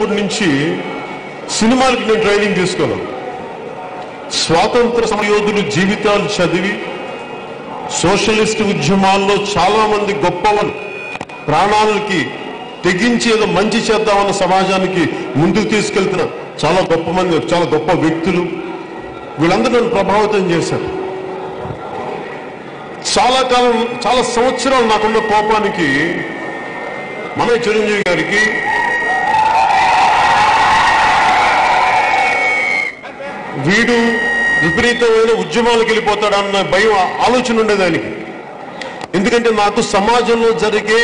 ఉన్నప్పటి నుంచి సినిమాలకి నేను ట్రైనింగ్ తీసుకున్నాను స్వాతంత్ర సమయోధులు జీవితాలు చదివి సోషలిస్ట్ ఉద్యమాల్లో చాలా మంది గొప్పవాళ్ళు ప్రాణాలకి తెగించి ఏదో మంచి చేద్దామన్న సమాజానికి ముందుకు తీసుకెళ్తున్న చాలా గొప్ప మంది చాలా గొప్ప వ్యక్తులు వీళ్ళందరూ నన్ను ప్రభావితం చేశారు చాలా కాలం చాలా సంవత్సరాలు నాకున్న కోపానికి మన చిరంజీవి గారికి వీడు విపరీతమైన ఉద్యమాలకు వెళ్ళిపోతాడన్న భయం ఆలోచన ఉండేది ఆయనకి ఎందుకంటే నాకు సమాజంలో జరిగే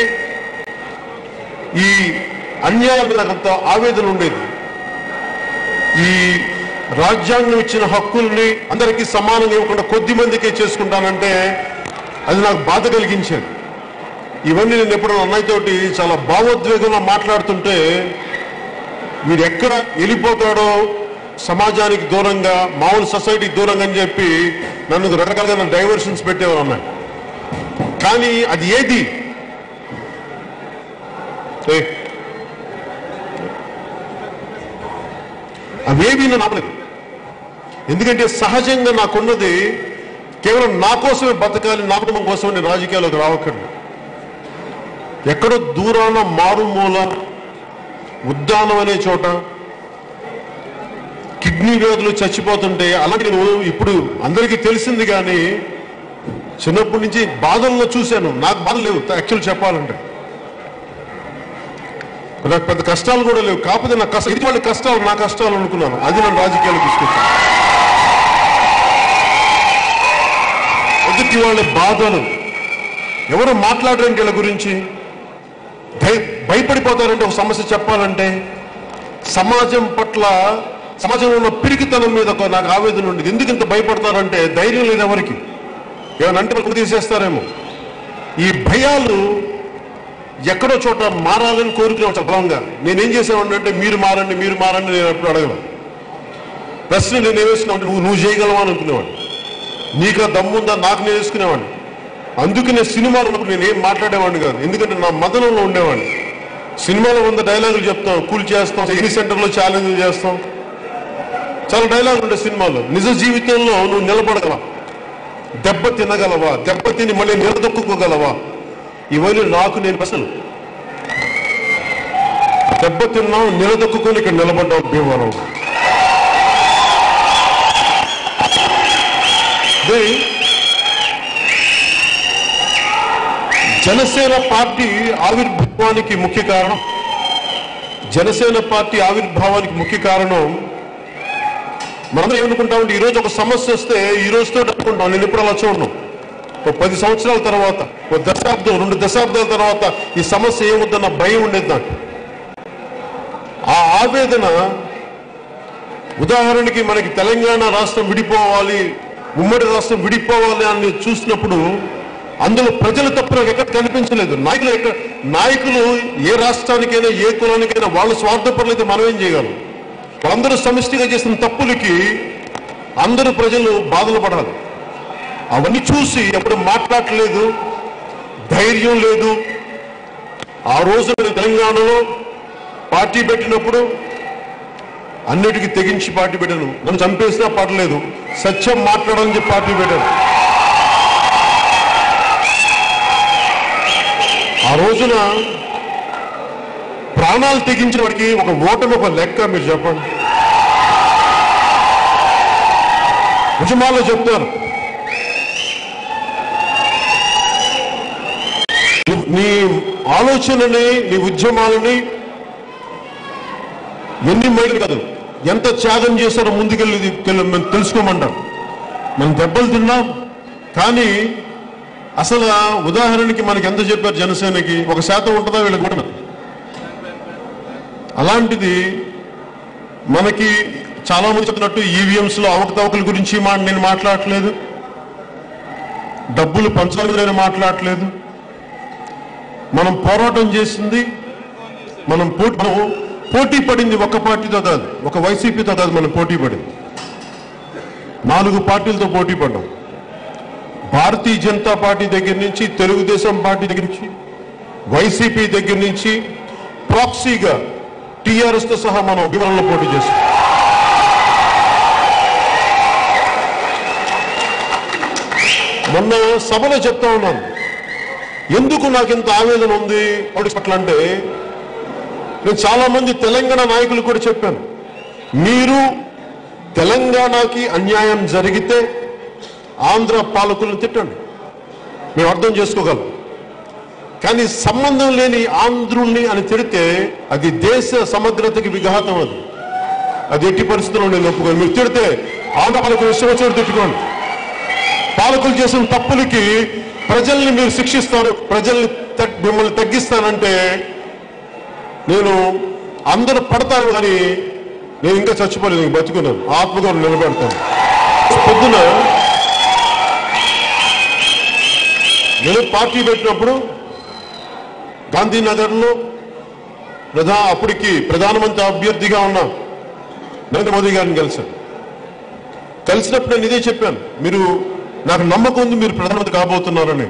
ఈ అన్యాయం మీద అంత ఆవేదన ఉండేది ఈ రాజ్యాంగం ఇచ్చిన హక్కుల్ని అందరికీ సమానంగా ఇవ్వకుండా కొద్ది మందికే చేసుకుంటానంటే అది నాకు బాధ కలిగించేది ఇవన్నీ నేను ఎప్పుడు అన్నయ్యతోటి చాలా భావోద్వేగంగా మాట్లాడుతుంటే వీడు ఎక్కడ వెళ్ళిపోతాడో సమాజానికి దూరంగా మామూలు సొసైటీకి దూరంగా అని చెప్పి నన్ను రకరకాలుగా డైవర్షన్స్ పెట్టేవారు అన్నాడు కానీ అది ఏది ఏ, అవేవి నన్ను ఆపలేదు ఎందుకంటే సహజంగా నాకున్నది కేవలం నా కోసమే బతకాలి నా కుటుంబం కోసమే నేను రాజకీయాల్లోకి రావక్కర్లేదు ఎక్కడో దూరాన మారుమూల ఉద్దానం అనే చోట కిడ్నీ వ్యాధులు చచ్చిపోతుంటే అలాంటి నేను ఇప్పుడు అందరికీ తెలిసింది కానీ చిన్నప్పటి నుంచి బాధల్లో చూశాను నాకు బాధ లేవు యాక్చువల్ చెప్పాలంటే నాకు పెద్ద కష్టాలు కూడా లేవు కాకపోతే నా కష్టం ఇది వాళ్ళ కష్టాలు నా కష్టాలు అనుకున్నాను అది నన్ను రాజకీయాలు తీసుకొచ్చాను ఎదుటి వాళ్ళ బాధలు ఎవరు మాట్లాడరండి వీళ్ళ గురించి భయ- భయపడిపోతారంటే ఒక సమస్య చెప్పాలంటే సమాజం పట్ల సమాజంలో ఉన్న పిరికితనం మీద ఒక నాకు ఆవేదన ఉండేది ఎందుకు ఇంత భయపడతారంటే ధైర్యం లేదు ఎవరికి ఏమైనా అంటే మనకు తీసేస్తారేమో ఈ భయాలు ఎక్కడో చోట మారాలని కోరుకునే చాలా బలంగా నేనేం చేసేవాడిని అంటే మీరు మారండి మీరు మారండి నేను ఎప్పుడు అడగను ప్రశ్న నేను ఏమేసుకున్నా అంటే నువ్వు నువ్వు చేయగలవా అని అనుకునేవాడిని నీకు ఆ దమ్ముందా నాకు నేను వేసుకునేవాడిని అందుకే నేను సినిమాలో ఉన్నప్పుడు నేను ఏం మాట్లాడేవాడిని కాదు ఎందుకంటే నా మదనంలో ఉండేవాడిని సినిమాలో వంద డైలాగులు చెప్తాం కూల్ చేస్తాం ఎన్ని సెంటర్లో ఛాలెంజ్ చేస్తాం చాలా డైలాగులు ఉంటాయి సినిమాలో నిజ జీవితంలో నువ్వు నిలబడగలవా దెబ్బ తినగలవా దెబ్బ తిని మళ్ళీ నిలదొక్కుకోగలవా ఇవన్నీ నాకు నేను అసలు దెబ్బ తిన్నాం నిలదొక్కుని ఇక్కడ నిలబడ్డాం భీమవరం అదే జనసేన పార్టీ ఆవిర్భావానికి ముఖ్య కారణం జనసేన పార్టీ ఆవిర్భావానికి ముఖ్య కారణం మనందరం ఏమనుకుంటామంటే ఈ రోజు ఒక సమస్య వస్తే ఈ రోజుతో అనుకుంటాం నేను ఎప్పుడు అలా చూడను ఒక పది సంవత్సరాల తర్వాత ఒక దశాబ్దం రెండు దశాబ్దాల తర్వాత ఈ సమస్య ఏముందన్న భయం ఉండేది నాకు ఆ ఆవేదన ఉదాహరణకి మనకి తెలంగాణ రాష్ట్రం విడిపోవాలి ఉమ్మడి రాష్ట్రం విడిపోవాలి అని చూసినప్పుడు అందులో ప్రజలు తప్ప నాకు ఎక్కడ కనిపించలేదు నాయకులు ఎక్కడ నాయకులు ఏ రాష్ట్రానికైనా ఏ కులానికైనా వాళ్ళ స్వార్థపరులు అయితే మనం ఏం చేయగలం వాళ్ళందరూ సమిష్టిగా చేసిన తప్పులకి అందరూ ప్రజలు బాధలు పడాలి అవన్నీ చూసి ఎప్పుడు మాట్లాడలేదు ధైర్యం లేదు ఆ రోజు నేను తెలంగాణలో పార్టీ పెట్టినప్పుడు అన్నిటికీ తెగించి పార్టీ పెట్టాను నన్ను చంపేసినా పర్లేదు సత్యం మాట్లాడని చెప్పి పార్టీ పెట్టాను ఆ రోజున ప్రాణాలు తెగించిన వాడికి ఒక ఓటమి ఒక లెక్క మీరు చెప్పండి ఉద్యమాల్లో చెప్తారు నీ ఆలోచనని నీ ఉద్యమాలని ఎన్ని మైళ్ళు కాదు ఎంత త్యాగం చేస్తారో ముందుకెళ్ళి తెలు- మేము తెలుసుకోమంటాం మనం దెబ్బలు తిన్నాం కానీ అసలు ఆ ఉదాహరణకి మనకి ఎంత చెప్పారు జనసేనకి ఒక శాతం ఉంటుందా వీళ్ళకి కూడా అలాంటిది మనకి చాలా మంది చెప్తున్నట్టు ఈవీఎంస్ లో అవకతవకల గురించి మా నేను మాట్లాడట్లేదు డబ్బులు పంచాలి నేను మాట్లాడట్లేదు మనం పోరాటం చేసింది మనం పోటీ మనం పోటీ పడింది ఒక పార్టీతో కాదు ఒక వైసీపీతో కాదు మనం పోటీ పడింది నాలుగు పార్టీలతో పోటీ పడ్డాం భారతీయ జనతా పార్టీ దగ్గర నుంచి తెలుగుదేశం పార్టీ దగ్గర నుంచి వైసీపీ దగ్గర నుంచి ప్రాక్సీగా టీఆర్ఎస్ తో సహా మనం వివరణలో పోటీ చేస్తాం మొన్న సభలో చెప్తా ఉన్నాను ఎందుకు నాకు ఇంత ఆవేదన ఉంది పొలిటిక్స్ పట్ల అంటే నేను చాలా మంది తెలంగాణ నాయకులు కూడా చెప్పాను మీరు తెలంగాణకి అన్యాయం జరిగితే ఆంధ్ర పాలకులను తిట్టండి మేము అర్థం చేసుకోగలం కానీ సంబంధం లేని ఆంధ్రుల్ని అని తిడితే అది దేశ సమగ్రతకి విఘాతం అది అది ఎట్టి పరిస్థితుల్లో నేను ఒప్పుకోను మీరు తిడితే ఆంధ్ర పాలకులు ఇష్టం వచ్చేవారు తిట్టుకోండి పాలకులు చేసిన తప్పులకి ప్రజల్ని మీరు శిక్షిస్తారు ప్రజల్ని తగ్- మిమ్మల్ని తగ్గిస్తానంటే నేను అందరూ పడతారు కానీ నేను ఇంకా చచ్చిపోలేదు నేను బతుకున్నాను ఆత్మగౌరవం నిలబెడతాను పొద్దున నేను పార్టీ పెట్టినప్పుడు గాంధీనగర్లో ప్రధా అప్పటికి ప్రధానమంత్రి అభ్యర్థిగా ఉన్న నరేంద్ర మోదీ గారిని కలిశాను కలిసినప్పుడు నేను ఇదే చెప్పాను మీరు నాకు నమ్మకం ఉంది మీరు ప్రధానమంత్రి కాబోతున్నారని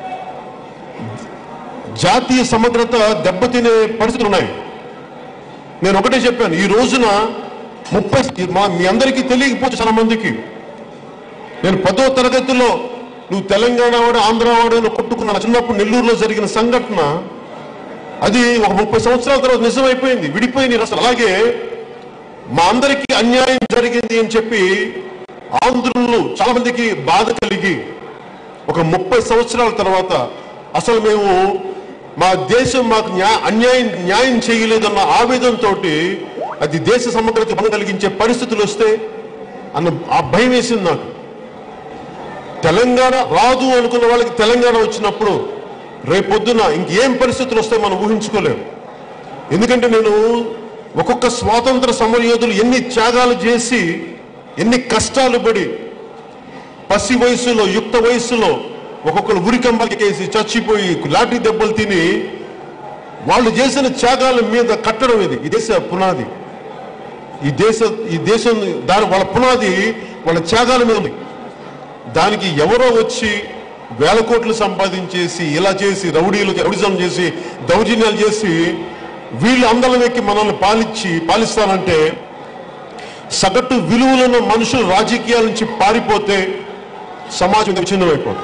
జాతీయ సమగ్రత దెబ్బతినే పరిస్థితులు ఉన్నాయి నేను ఒకటే చెప్పాను ఈ రోజున ముప్పై మా మీ అందరికీ తెలియకపోతే చాలా మందికి నేను పదో తరగతిలో నువ్వు తెలంగాణ వాడు ఆంధ్ర వాడు అని కొట్టుకున్న చిన్నప్పుడు నెల్లూరులో జరిగిన సంఘటన అది ఒక ముప్పై సంవత్సరాల తర్వాత నిజమైపోయింది విడిపోయింది అసలు అలాగే మా అందరికీ అన్యాయం జరిగింది అని చెప్పి ఆంధ్రులు చాలా మందికి బాధ కలిగి ఒక ముప్పై సంవత్సరాల తర్వాత అసలు మేము మా దేశం మాకు న్యా అన్యాయం న్యాయం చేయలేదన్న ఆవేదనతో అది దేశ సమగ్రత భంగం కలిగించే పరిస్థితులు వస్తే అన్న ఆ భయం వేసింది నాకు తెలంగాణ రాదు అనుకున్న వాళ్ళకి తెలంగాణ వచ్చినప్పుడు రేపొద్దున ఇంకేం పరిస్థితులు వస్తాయి మనం ఊహించుకోలేము ఎందుకంటే నేను ఒక్కొక్క స్వాతంత్ర సమరయోధులు ఎన్ని త్యాగాలు చేసి ఎన్ని కష్టాలు పడి పసి వయసులో యుక్త వయసులో ఒక్కొక్కరు ఉరికంబకేసి చచ్చిపోయి లాఠీ దెబ్బలు తిని వాళ్ళు చేసిన త్యాగాల మీద కట్టడం ఇది ఈ దేశ పునాది ఈ దేశ ఈ దేశం దాని వాళ్ళ పునాది వాళ్ళ త్యాగాల మీద ఉంది దానికి ఎవరో వచ్చి వేల కోట్లు సంపాదించేసి ఇలా చేసి రౌడీలు రౌడిజం చేసి దౌర్జన్యాలు చేసి వీళ్ళు అందలం ఎక్కి మనల్ని పాలించి పాలిస్తానంటే సగటు విలువలున్న మనుషులు రాజకీయాల నుంచి పారిపోతే సమాజం విచ్ఛిన్నమైపోతుంది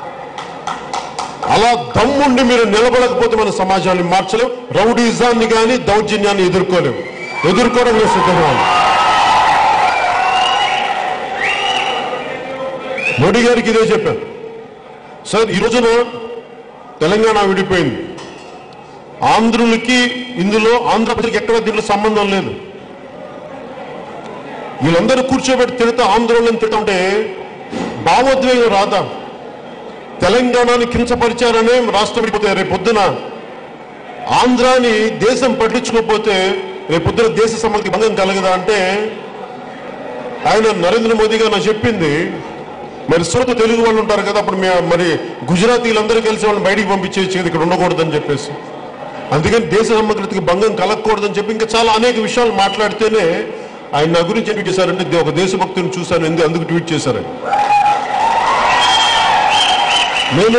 అలా దమ్ముండి మీరు నిలబడకపోతే మన సమాజాన్ని మార్చలేం రౌడీజాన్ని కానీ దౌర్జన్యాన్ని ఎదుర్కోలేం ఎదుర్కోవడం నేను సిద్ధంగా ఉన్నాను. మోడీ గారికి ఇదే చెప్పాను సార్ ఈ రోజున తెలంగాణ విడిపోయింది ఆంధ్రులకి ఇందులో ఆంధ్రప్రదేశ్కి ఎక్కడ దీంట్లో సంబంధం లేదు వీళ్ళందరూ కూర్చోబెట్టి తిడతా ఆందోళన తిడతా భావోద్వేగం రాదా తెలంగాణని కించపరిచారనే రాష్ట్రం విడిపోతే రేపు పొద్దున ఆంధ్రాని దేశం పట్టించుకోకపోతే రేపు పొద్దున దేశ సమగ్రత భంగం కలగదా అంటే ఆయన నరేంద్ర మోదీ గారు నాకు చెప్పింది మరి సొంత తెలుగు వాళ్ళు ఉంటారు కదా అప్పుడు మే- మరి గుజరాతీలందరూ కలిసి వాళ్ళని బయటికి పంపించేసి ఇక్కడ ఉండకూడదని చెప్పేసి అందుకని దేశ సమగ్రతకి భంగం కలగకూడదని చెప్పి ఇంకా చాలా అనేక విషయాలు మాట్లాడితేనే ఆయన నా గురించి ఏం ట్వీట్ చేశారంటే "దే- ఒక దేశభక్తుని చూశాను ఎందుకు అందుకు ట్వీట్ చేశారని నేను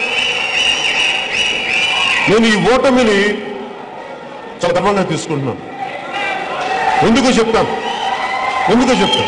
నేను ఈ ఓటమిని చాలా గర్వంగా తీసుకుంటున్నాను ఎందుకు చెప్తాను ఎందుకు చెప్తాను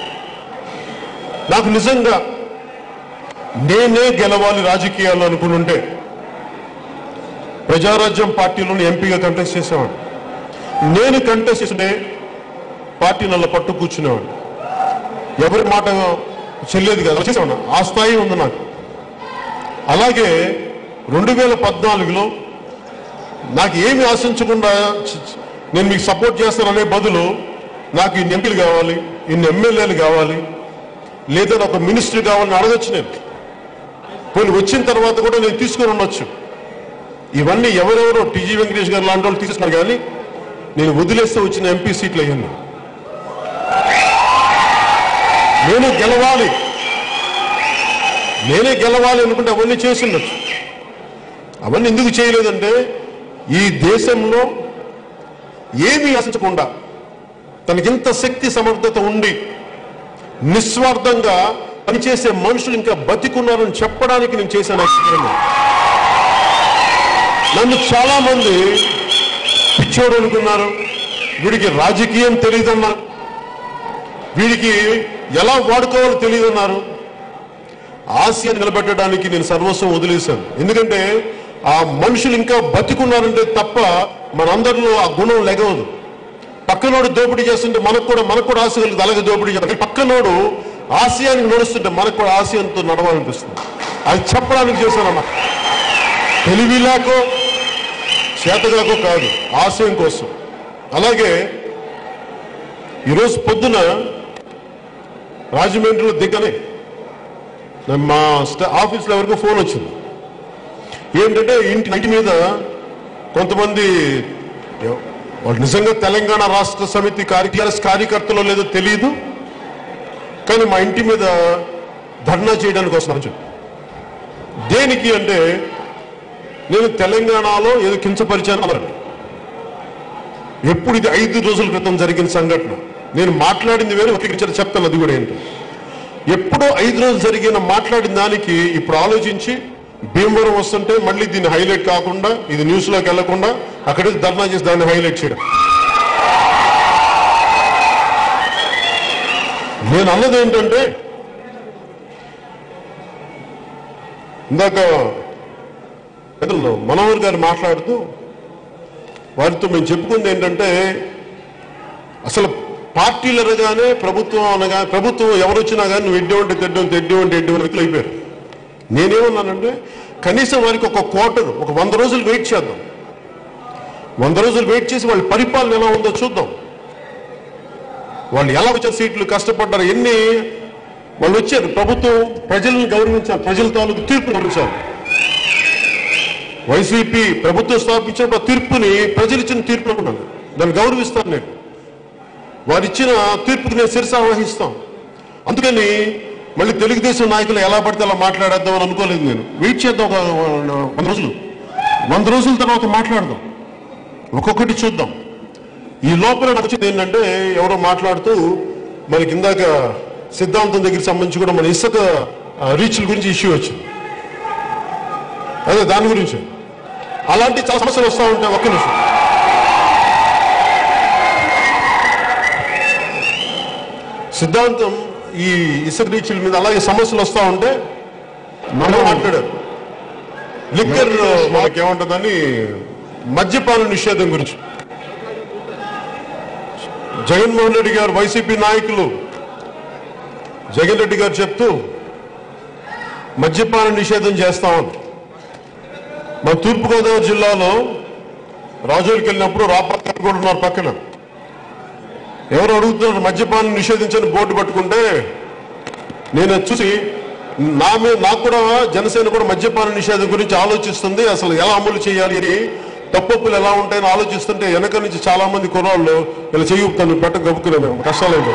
నాకు నిజంగా నేనే గెలవాలి రాజకీయాల్లో అనుకునుంటే ప్రజారాజ్యం పార్టీలోని ఎంపీగా కంటెస్ట్ చేసేవాడు నేను కంటెస్ట్ చేస్తుంటే పార్టీ నల్ల పట్టు కూర్చునేవాడు ఎవరి మాట చెల్లేది కదా చేసేవాడు ఆ స్థాయి ఉంది నాకు అలాగే రెండు వేల పద్నాలుగులో నాకు ఏమి ఆశించకుండా చ- చ- నేను మీకు సపోర్ట్ చేస్తాననే బదులు నాకు ఇన్ని ఎంపీలు కావాలి ఇన్ని ఎమ్మెల్యేలు కావాలి లేదా నాకు ఒక మినిస్టర్ కావాలని అడగచ్చు నేను కొన్ని వచ్చిన తర్వాత కూడా నేను తీసుకొని ఉండొచ్చు ఇవన్నీ ఎవరెవరో టీజీ వెంకటేష్ గారు లాంటి వాళ్ళు తీసుకున్నారు కానీ నేను వదిలేస్తే వచ్చిన ఎంపీ సీట్లు అయ్యింది నేను గెలవాలి నేనే గెలవాలి అనుకుంటే అవన్నీ చేసి ఉండొచ్చు అవన్నీ ఎందుకు చేయలేదంటే ఈ దేశంలో ఏమీ ఆశించకుండా తనకింత శక్తి సమర్థత ఉండి నిస్వార్థంగా పనిచేసే మనుషులు ఇంకా బతికున్నారని చెప్పడానికి నేను చేశాను ఎక్స్పెరిమెంట్ నన్ను చాలా మంది పిచ్చోడు అనుకున్నారు వీడికి రాజకీయం తెలియదన్నారు వీడికి ఎలా వాడుకోవాలో తెలియదన్నారు ఆసియాని నిలబెట్టడానికి నేను సర్వస్వం వదిలేశాను ఎందుకంటే ఆ మనుషులు ఇంకా బతికున్నారంటే తప్ప మనందరిలో ఆ గుణం లెగవదు పక్కనోడు దోపిడీ చేస్తుంటే మనకు కూడా మనకు కూడా ఆశ కలుగుతుంది అలాగే దోపిడీ చేస్తాం పక్కనోడు ఆశయానికి నడుస్తుంటే మనకు కూడా ఆశయంతో నడవాలనిపిస్తుంది అది చెప్పడానికి చేశానమ్మా తెలివి లేకో చేతగాకో కాదు ఆశయం కోసం అలాగే ఈరోజు పొద్దున రాజమండ్రిలో దిగ్గనే మా స్టా- ఆఫీస్లో ఎవరికో ఫోన్ వచ్చింది ఏంటంటే ఇంటి ఇంటి మీద కొంతమంది ఎవ- వాళ్ళు నిజంగా తెలంగాణ రాష్ట్ర సమితి కార్యక్రమ కార్యకర్తలో లేదో తెలియదు కానీ మా ఇంటి మీద ధర్నా చేయడానికి వస్తున్నారు చెప్పి దేనికి అంటే నేను తెలంగాణలో ఏదో కించపరిచాను అన్నారు ఎప్పుడు ఇది ఐదు రోజుల క్రితం జరిగిన సంఘటన నేను మాట్లాడింది వేరే వక్రీకరించారు చెప్తాను అది కూడా ఏంటో ఎప్పుడో ఐదు రోజులు జరిగిన మాట్లాడిన దానికి ఇప్పుడు ఆలోచించి భీమవరం వస్తుంటే మళ్ళీ దీన్ని హైలైట్ కాకుండా ఇది న్యూస్ లోకి వెళ్లకుండా అక్కడే ధర్నా చేసి దాన్ని హైలైట్ చేయడం నేను అన్నది ఏంటంటే ఇందాక పెద్దలు మనోహర్ గారు మాట్లాడుతూ వారితో మేము చెప్పుకుంది ఏంటంటే అసలు పార్టీలు అనగానే ప్రభుత్వం అనగా ప్రభుత్వం ఎవరు వచ్చినా కానీ నువ్వు ఎడ్డి ఉంటే తెడ్డం తెడ్డి ఉంటే ఎడ్డి వ్యక్తులు అయిపోయారు నేనేమన్నానంటే కనీసం వారికి ఒక క్వార్టర్ ఒక వంద రోజులు వెయిట్ చేద్దాం వంద రోజులు వెయిట్ చేసి వాళ్ళ పరిపాలన ఎలా ఉందో చూద్దాం వాళ్ళు ఎలా వచ్చారు సీట్లు కష్టపడ్డారు ఎన్ని వాళ్ళు వచ్చారు ప్రభుత్వం ప్రజలను గౌరవించాలి ప్రజల తాలూకు తీర్పు గౌరవించాలి వైసీపీ ప్రభుత్వం స్థాపించిన తీర్పుని ప్రజలు ఇచ్చిన తీర్పు అనుకున్నాను దాన్ని గౌరవిస్తాను నేను వారు ఇచ్చిన తీర్పుకి నేను శిరస వహిస్తాం అందుకని మళ్ళీ తెలుగుదేశం నాయకులు ఎలా పడితే అలా మాట్లాడేద్దాం అని అనుకోలేదు నేను వెయిట్ చేద్దాం ఒక వంద రోజులు వంద రోజుల తర్వాత మాట్లాడదాం ఒక్కొక్కటి చూద్దాం ఈ లోపల నాకు వచ్చింది ఏంటంటే ఎవరో మాట్లాడుతూ మనకి ఇందాక సిద్ధాంతం దగ్గర సంబంధించి కూడా మన ఇసుక ఆ, రీచ్ల గురించి ఇష్యూ వచ్చింది అదే దాని గురించి అలాంటి చాలా సమస్యలు వస్తూ ఉంటాయి ఒక్క నిమిషం సిద్ధాంతం ఈ ఇసుక రీచ్ల మీద అలాగే సమస్యలు వస్తూ ఉంటే మనం మాట్లాడారు లిక్కర్ మనకేమంటుందని మద్యపాన నిషేధం గురించి జగన్మోహన్ రెడ్డి గారు వైసీపీ నాయకులు జగన్ రెడ్డి గారు చెప్తూ మద్యపాన నిషేధం చేస్తామని మన తూర్పుగోదావరి జిల్లాలో రాజోలికి వెళ్ళినప్పుడు రాపక్క కూడా ఉన్నారు పక్కన ఎవరు అడుగుతున్నారు మద్యపానం నిషేధించని బోర్డు పట్టుకుంటే నేను అది చూసి నా మీద నాకు కూడా జనసేన కూడా మద్యపాన నిషేధం గురించి ఆలోచిస్తుంది అసలు ఎలా అమలు చేయాలి అని తప్పొప్పులు ఎలా ఉంటాయని ఆలోచిస్తుంటే వెనక నుంచి చాలా మంది కుర్రాళ్ళు ఇలా చెయ్యుతాను పెట్ట గబుకునే మేము కష్టాలేదు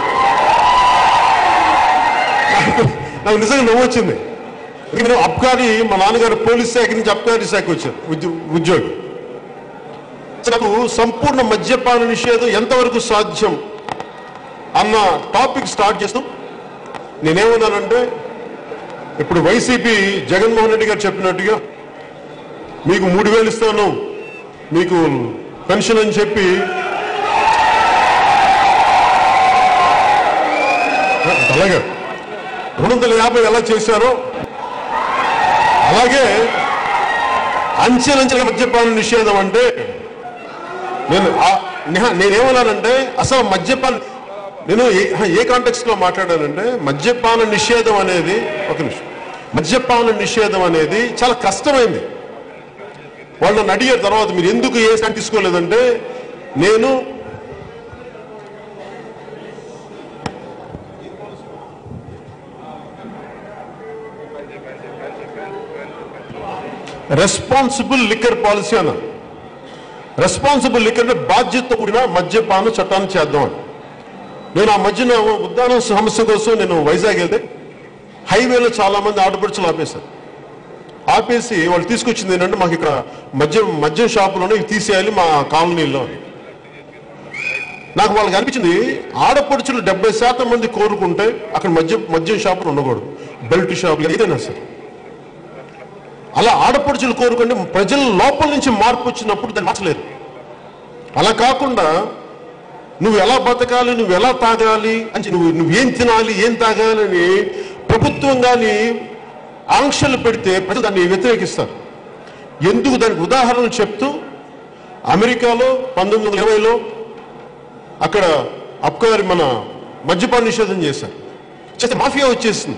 నాకు నిజంగా నవ్వు వచ్చింది నేను అబ్కారీ మా నాన్నగారు పోలీస్ శాఖ నుంచి అబ్కారీ శాఖ వచ్చారు ఉద్యో- ఉద్యోగి నాకు సంపూర్ణ మద్యపాన నిషేధం ఎంతవరకు సాధ్యం అన్న టాపిక్ స్టార్ట్ చేస్తాం నేనేమన్నానంటే ఇప్పుడు వైసీపీ జగన్మోహన్ రెడ్డి గారు చెప్పినట్టుగా మీకు మూడు వేలు ఇస్తాను మీకు పెన్షన్ అని చెప్పి అలాగే రెండు వందల యాభై ఎలా చేశారో అలాగే అంచెలంచెల మద్యపాన నిషేధం అంటే నేను ఆ- నేహ- నేనేమన్నానంటే అసలు మద్యపాన నేను ఏ- ఏ కాంటెక్స్ట్ లో మాట్లాడానంటే మద్యపాన నిషేధం అనేది ఒక నిమిషం మద్యపాన నిషేధం అనేది చాలా కష్టమైంది వాళ్ళు నన్ను అడిగారు తర్వాత మీరు ఎందుకు ఏ స్టాండ్ తీసుకోలేదంటే నేను రెస్పాన్సిబుల్ లిక్కర్ పాలసీ అన్నాను రెస్పాన్సిబుల్ లిక్కర్ అంటే బాధ్యత కూడిన మద్యపాన చట్టాన్ని చేద్దాం అని నేను ఆ మధ్యన ఉద్దానం సమస్య కోసం నేను వైజాగ్ వెళ్తే హైవేలో చాలా మంది ఆటపడుచులు ఆపేశారు ఆపేసి వాళ్ళు తీసుకొచ్చింది ఏంటంటే మాకు ఇక్కడ మద్యం మద్యం షాపులోనే ఇవి తీసేయాలి మా కాలనీలో అని నాకు వాళ్ళకి అనిపించింది ఆడపడుచులు డెబ్బై శాతం మంది కోరుకుంటే అక్కడ మద్యం మద్యం షాపులు ఉండకూడదు బెల్ట్ షాపులు ఏదైనా సరే అలా ఆడపడుచులు కోరుకుంటే ప్రజల లోపల నుంచి మార్పు వచ్చినప్పుడు దాన్ని మార్చలేరు అలా కాకుండా నువ్వు ఎలా బతకాలి నువ్వు ఎలా తాగాలి అని నువ్వు నువ్వేం తినాలి ఏం తాగాలి అని ప్రభుత్వం కానీ ఆంక్షలు పెడితే ప్రజలు దాన్ని వ్యతిరేకిస్తారు ఎందుకు దానికి ఉదాహరణలు చెప్తూ అమెరికాలో పంతొమ్మిది వందల ఇరవైలో అక్కడ అబ్కారి మన మద్యపాన నిషేధం చేశారు చేస్తే మాఫియా వచ్చేసింది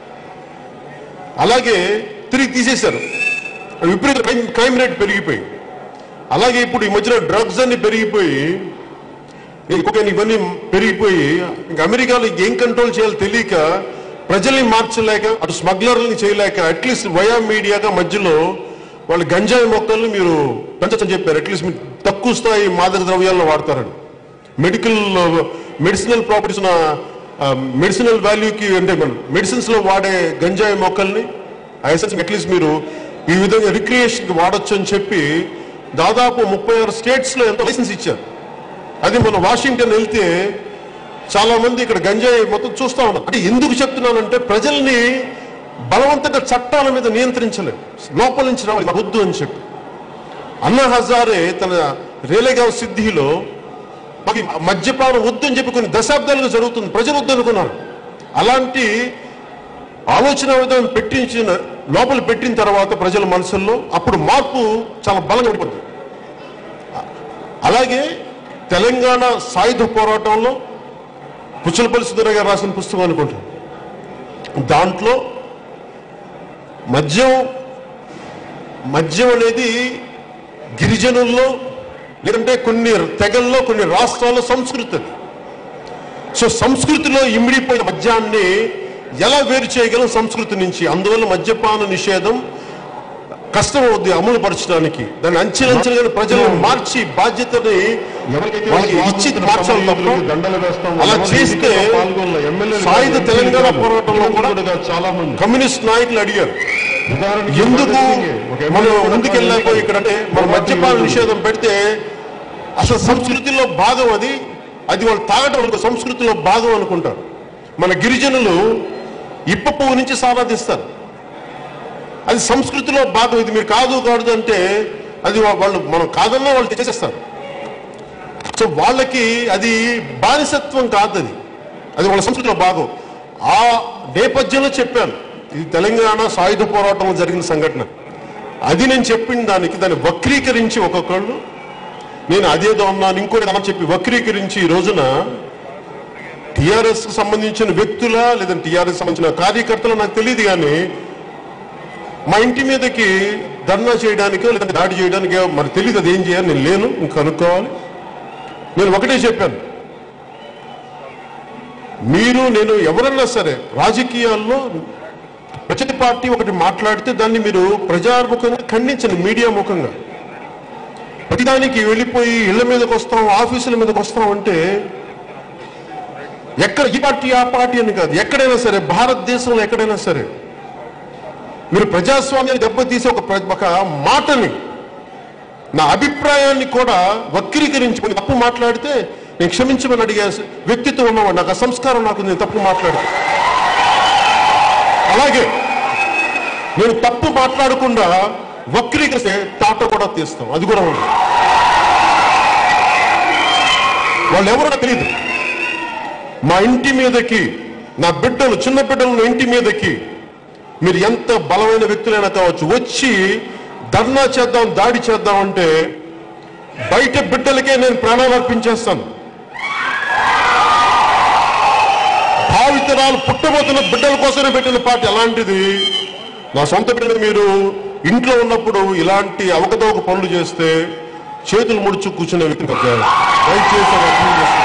అలాగే తిరిగి తీసేశారు విపరీత క్రైమ్ క్రైమ్ రేట్ పెరిగిపోయి అలాగే ఇప్పుడు ఈ మధ్యన డ్రగ్స్ అన్ని పెరిగిపోయి ఇంకొకని ఇవన్నీ పెరిగిపోయి ఇంకా అమెరికాలో ఏం కంట్రోల్ చేయాలో తెలియక ప్రజల్ని మార్చలేక అటు స్మగ్లర్లని చేయలేక అట్లీస్ట్ వయా మీడియాగా మధ్యలో వాళ్ళు గంజాయి మొక్కల్ని మీరు పెంచని చెప్పారు అట్లీస్ట్ మీరు తక్కువ స్థాయి మాదక ద్రవ్యాలను వాడతారని మెడికల్ మెడిసినల్ ప్రాపర్టీస్ ఉన్న మెడిసినల్ వాల్యూకి అంటే మెడిసిన్స్ లో వాడే గంజాయి మొక్కల్ని ఆ ఎసెన్స్ అట్లీస్ట్ మీరు ఈ విధంగా రిక్రియేషన్కి వాడొచ్చు అని చెప్పి దాదాపు ముప్పై ఆరు స్టేట్స్ లో ఎంతో లైసెన్స్ ఇచ్చారు అది మన వాషింగ్టన్ వెళ్తే చాలా మంది ఇక్కడ గంజాయి మొత్తం చూస్తా ఉన్నారు అంటే ఎందుకు చెప్తున్నానంటే ప్రజల్ని బలవంతంగా చట్టాల మీద నియంత్రించలేదు లోపల నుంచి రావాలి మాకు వద్దు అని చెప్పి అన్నా హజారే తన రేలేగావ్ సిద్ధిలో మాకు ఈ మద్యపానం వద్దు అని చెప్పి కొన్ని దశాబ్దాలుగా జరుగుతుంది ప్రజలు వద్దు అనుకున్నారు అలాంటి ఆలోచన విధానం పెట్టించిన లోపల పెట్టిన తర్వాత ప్రజల మనసుల్లో అప్పుడు మార్పు చాలా బలంగా పడిపోతుంది అలాగే తెలంగాణ సాయుధ పోరాటంలో పుచ్చలపల్లి సుధీర గారు రాసిన పుస్తకం అనుకుంటాను దాంట్లో మద్యం మద్యం అనేది గిరిజనుల్లో లేదంటే కొన్ని తెగల్లో కొన్ని రాష్ట్రాల్లో సంస్కృతి అది సో సంస్కృతిలో ఇమిడిపోయిన మద్యాన్ని ఎలా వేరు చేయగలం సంస్కృతి నుంచి అందువల్ల మద్యపాన నిషేధం కష్టం అవుద్ది అమలు పరచడానికి దాన్ని అంచెలంచెలుగా ప్రజలను మార్చి బాధ్యతని ఎవరికైతే వాళ్ళకి ఇచ్చి స్వాతంత్ర మార్చాలి తప్ప సమరయోధులకి దండలు వేస్తాం అలా ఎవరు చేస్తే ఎన్నికల్లో పాల్గొన్న ఎమ్మెల్యేలు సాయుధ కాదు, తెలంగాణ ఎంపీలు పోరాటంలో కూడా కూడా చాలా మంది కమ్యూనిస్ట్ నాయకులు అడిగారు ఉదాహరణకి ఎందుకు భగత్ సింగ్ ఒక మనం ఎమ్మెల్యే కూడా ముందుకెళ్ళకపోయి ఇక్కడ అంటే మన మద్యపాన నిషేధం పెడితే అసలు సంస్కృతిలో భాగం అది అది వాళ్ళు తాగటం ఒక సంస్కృతిలో భాగం అనుకుంటారు మన గిరిజనులు ఇప్ప పువ్వు నుంచి సారాధిస్తారు అది సంస్కృతిలో భాగం ఇది మీరు కాదు కాదు అంటే అది వా- వాళ్ళు మనం కాదన్నా వాళ్ళు చేసేస్తారు సో వాళ్ళకి అది బానిసత్వం కాదు అది అది వాళ్ళ సంస్కృతిలో భాగం ఆ నేపథ్యంలో చెప్పాను ఇది తెలంగాణ సాయుధ పోరాటంలో జరిగిన సంఘటన అది నేను చెప్పిన దానికి దాన్ని వక్రీకరించి ఒక్కొక్కళ్ళు నేను అదేదో అన్నాను ఇంకోటి అన్నా చెప్పి వక్రీకరించి ఈ రోజున టిఆర్ఎస్ సంబంధించిన వ్యక్తుల లేదంటే టిఆర్ఎస్ సంబంధించిన కార్యకర్తలు నాకు తెలియదు కానీ మా ఇంటి మీదకి ధర్నా చేయడానికో లేదంటే దాడి చేయడానికో మరి తెలియదు అది ఏం చేయాలి నేను లేను ఇంక కనుక్కోవాలి నేను ఒకటే చెప్పాను మీరు నేను ఎవరన్నా సరే రాజకీయాల్లో ప్రతి పార్టీ ఒకటి మాట్లాడితే దాన్ని మీరు ప్రజాముఖంగా ఖండించండి మీడియా ముఖంగా ప్రతిదానికి వెళ్ళిపోయి ఇళ్ల మీదకి వస్తాం ఆఫీసుల మీదకి వస్తాం అంటే ఎక్కడ ఈ పార్టీ ఆ పార్టీ అని కాదు ఎక్కడైనా సరే భారతదేశంలో ఎక్కడైనా సరే మీరు ప్రజాస్వామ్యాన్ని దెబ్బతీసే ఒక ప్ర- ఒక మాటని నా అభిప్రాయాన్ని కూడా వక్రీకరించి కొన్ని తప్పు మాట్లాడితే నేను క్షమించమని అడిగే వ్యక్తిత్వం ఉన్నవాడు నాకు ఆ సంస్కారం నాకు నేను తప్పు మాట్లాడితే అలాగే నేను తప్పు మాట్లాడకుండా వక్రీకరిస్తే టాటా కూడా తీస్తాం అది కూడా ఉంది వాళ్ళు ఎవరో నాకు తెలియదు మా ఇంటి మీదకి నా బిడ్డలు చిన్న బిడ్డలు నా ఇంటి మీదకి మీరు ఎంత బలమైన వ్యక్తులైనా కావచ్చు వచ్చి ధర్నా చేద్దాం దాడి చేద్దాం అంటే బయట బిడ్డలకే నేను ప్రాణాలు అర్పించేస్తాను భావితరాలు పుట్టబోతున్న బిడ్డల కోసమే పెట్టిన పార్టీ అలాంటిది నా సొంత బిడ్డలు మీరు ఇంట్లో ఉన్నప్పుడు ఇలాంటి అవకతవక పనులు చేస్తే చేతులు ముడుచు కూర్చునే వ్యక్తి కాదు. దయచేసి అది అర్థం చేసుకోండి.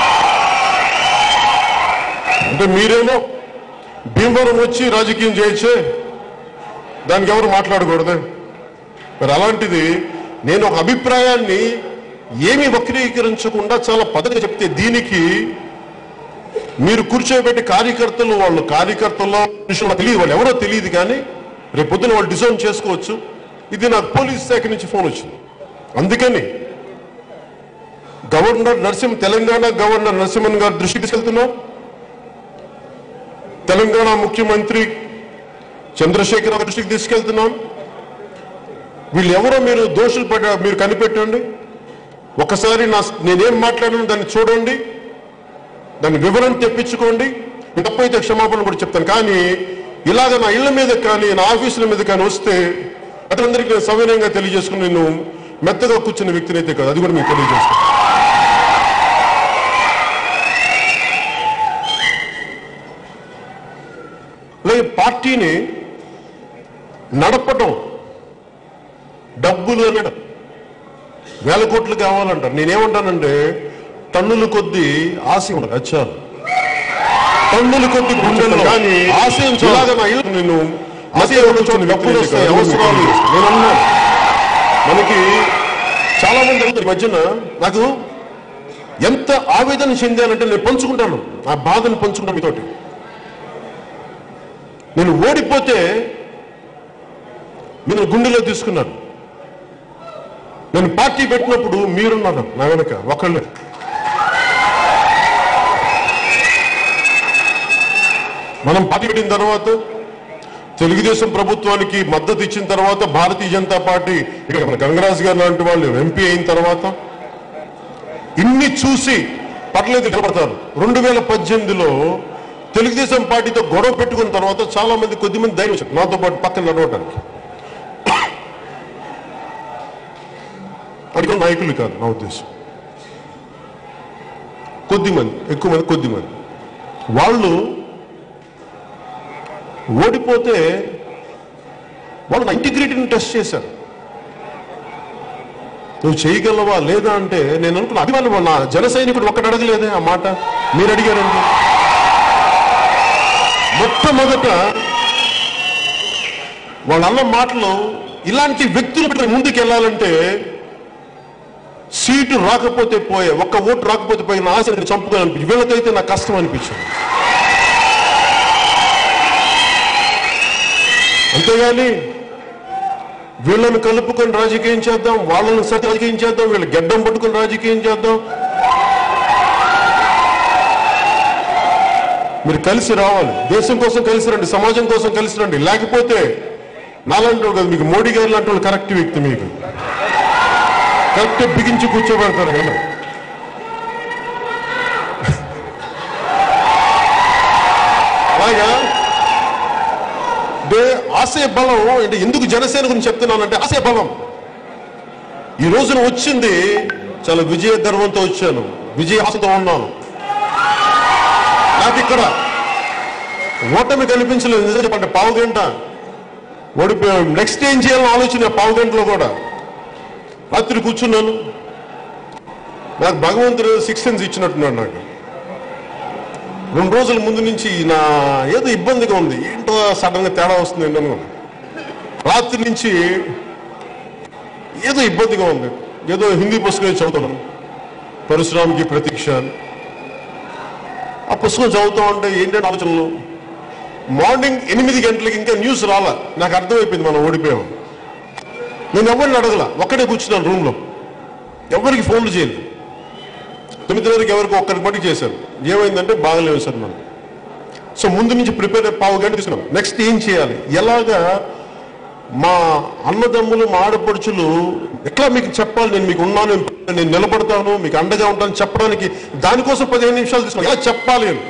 అంటే మీరేమో భీమవరం వచ్చి రాజకీయం చేయొచ్చే దానికి ఎవరు మాట్లాడకూడదు మరి అలాంటిది నేను ఒక అభిప్రాయాన్ని ఏమీ వక్రీకరించకుండా చాలా పద్ధతిగా చెప్తే దీనికి మీరు కూర్చోబెట్టి కార్యకర్తలు వాళ్ళు కార్యకర్తల్లో మనుషులు నాకు తెలియదు వాళ్ళు ఎవరో తెలియదు కానీ రేపు పొద్దున వాళ్ళు డిజైన్ చేసుకోవచ్చు ఇది నాకు పోలీస్ శాఖ నుంచి ఫోన్ వచ్చింది అందుకని గవర్నర్ నరసింహ తెలంగాణ గవర్నర్ నరసింహన్ గారి దృష్టికి తీసుకెళ్తున్నాం తెలంగాణ ముఖ్యమంత్రి చంద్రశేఖర్ రావు దృష్టికి తీసుకెళ్తున్నాం వీళ్ళు ఎవరో మీరు దోషులు పడ్డ మీరు కనిపెట్టండి ఒకసారి నా నేనేం మాట్లాడాను దాన్ని చూడండి దాని వివరణ తెప్పించుకోండి నేను తప్పైతే క్షమాపణ కూడా చెప్తాను కానీ ఇలాగ నా ఇళ్ళ మీద కానీ నా ఆఫీసుల మీద కానీ వస్తే అతనందరికీ నేను సవినయంగా తెలియజేసుకుని నేను మెత్తగా కూర్చున్న వ్యక్తిని అయితే కాదు అది కూడా మీకు తెలియజేస్తాను అలాగే పార్టీని నడపటం డబ్బులు అనడం వేల కోట్లు కావాలంటారు నేనేమంటానంటే టన్నుల కొద్దీ ఆశ ఉండదు అచ్చారు టన్నుల కొద్ది గుండెలు కానీ ఆశయం ఇలాగ నా ఇల్లు నేను ఆశయం చోట డబ్బులు వస్తాయి అవసరాలు నేను అన్నాను మనకి చాలా మంది అడుగుతారు ఈ మధ్యన నాకు ఎంత ఆవేదన చెందానంటే నేను పంచుకుంటాను ఆ బాధను పంచుకుంటాను మీతోటి నేను ఓడిపోతే మీరు గుండెలో తీసుకున్నాను నేను పార్టీ పెట్టినప్పుడు మీరున్నారు నా వెనక ఒకళ్ళే మనం పార్టీ పెట్టిన తర్వాత తెలుగుదేశం ప్రభుత్వానికి మద్దతు ఇచ్చిన తర్వాత భారతీయ జనతా పార్టీ ఇక్కడ మన గంగరాజు గారు లాంటి వాళ్ళు ఎంపీ అయిన తర్వాత ఇన్ని చూసి పర్లేదు నిలబడతారు రెండు వేల పద్దెనిమిదిలో తెలుగుదేశం పార్టీతో గొడవ పెట్టుకున్న తర్వాత చాలా మంది కొద్ది మంది ధైర్యం వచ్చారు నాతో పాటు పక్కన నడవడానికి అడిగిన నాయకులు కాదు నా ఉద్దేశం కొద్ది మంది ఎక్కువ మంది కొద్ది మంది వాళ్ళు ఓడిపోతే వాళ్ళు నా ఇంటిగ్రిటీని టెస్ట్ చేశారు నువ్వు చేయగలవా లేదా అంటే నేను అనుకున్న అభిమానులు నా జన సైనికుడు ఒక్కడు అడగలేదే ఆ మాట మీరు అడిగారండి మొట్టమొదట వాళ్ళ అన్న మాటలు ఇలాంటి వ్యక్తులు పెట్టి ముందుకు వెళ్ళాలంటే సీటు రాకపోతే పోయే ఒక్క ఓటు రాకపోతే పోయిన ఆశ చంపుకోవాలనిపించింది వీళ్ళకైతే నాకు కష్టం అనిపించింది అంతేగాని వీళ్ళని కలుపుకొని రాజకీయం చేద్దాం వాళ్ళని సరి రాజకీయం చేద్దాం వీళ్ళు గెడ్డం పట్టుకొని రాజకీయం చేద్దాం మీరు కలిసి రావాలి దేశం కోసం కలిసి రండి సమాజం కోసం కలిసి రండి లేకపోతే నాలాంటి వాడు కాదు మీకు మోడీ గారు లాంటి వాళ్ళు కరెక్ట్ వ్యక్తి మీకు కరెక్ట్ బిగించి కూర్చోబెడతారు కదా అలాగా అంటే ఆశయ బలం అంటే ఎందుకు జనసేన గురించి చెప్తున్నానంటే ఆశయ బలం ఈ రోజున వచ్చింది చాలా విజయ గర్వంతో వచ్చాను విజయ ఆశతో ఉన్నాను నాకు ఇక్కడ ఓటమి కనిపించలేదు నిజం చెప్పండి పావు గంట ఓడిపోయాం నెక్స్ట్ ఏం చేయాలని ఆలోచన పావు గంటలో కూడా రాత్రి కూర్చున్నాను నాకు భగవంతుడు సిక్స్ సెన్స్ ఇచ్చినట్టున్నాడు నాకు రెండు రోజుల ముందు నుంచి నా ఏదో ఇబ్బందిగా ఉంది ఏంటో సడన్ గా తేడా వస్తుంది ఏంటో రాత్రి నుంచి ఏదో ఇబ్బందిగా ఉంది ఏదో హిందీ పుస్తకం చదువుతున్నాను పరశురామ్కి ప్రతీక్ష అని. ఆ పుస్తకం చదువుతా ఉంటే ఏంటంటే ఆలోచనలు మార్నింగ్ ఎనిమిది గంటలకి ఇంకా న్యూస్ రాలా నాకు అర్థమైపోయింది మనం ఓడిపోయాం నేను ఎవరిని అడగల ఒక్కడే కూర్చున్నాను రూమ్లో ఎవరికి ఫోన్లు చేయలేదు తొమ్మిదిన్నరకి ఎవరికి ఒక్కరికి బట్టి చేశారు ఏమైందంటే బాగలేవు సార్ మనం సో ముందు నుంచి ప్రిపేర్ పావు గంట తీసుకున్నాం నెక్స్ట్ ఏం చేయాలి ఎలాగా మా అన్నదమ్ములు మా ఆడపడుచులు ఎట్లా మీకు చెప్పాలి నేను మీకు ఉన్నాను నేను నిలబడతాను మీకు అండగా ఉంటాను చెప్పడానికి దానికోసం పదిహేను నిమిషాలు తీసుకున్నాను ఎలా చెప్పాలి అని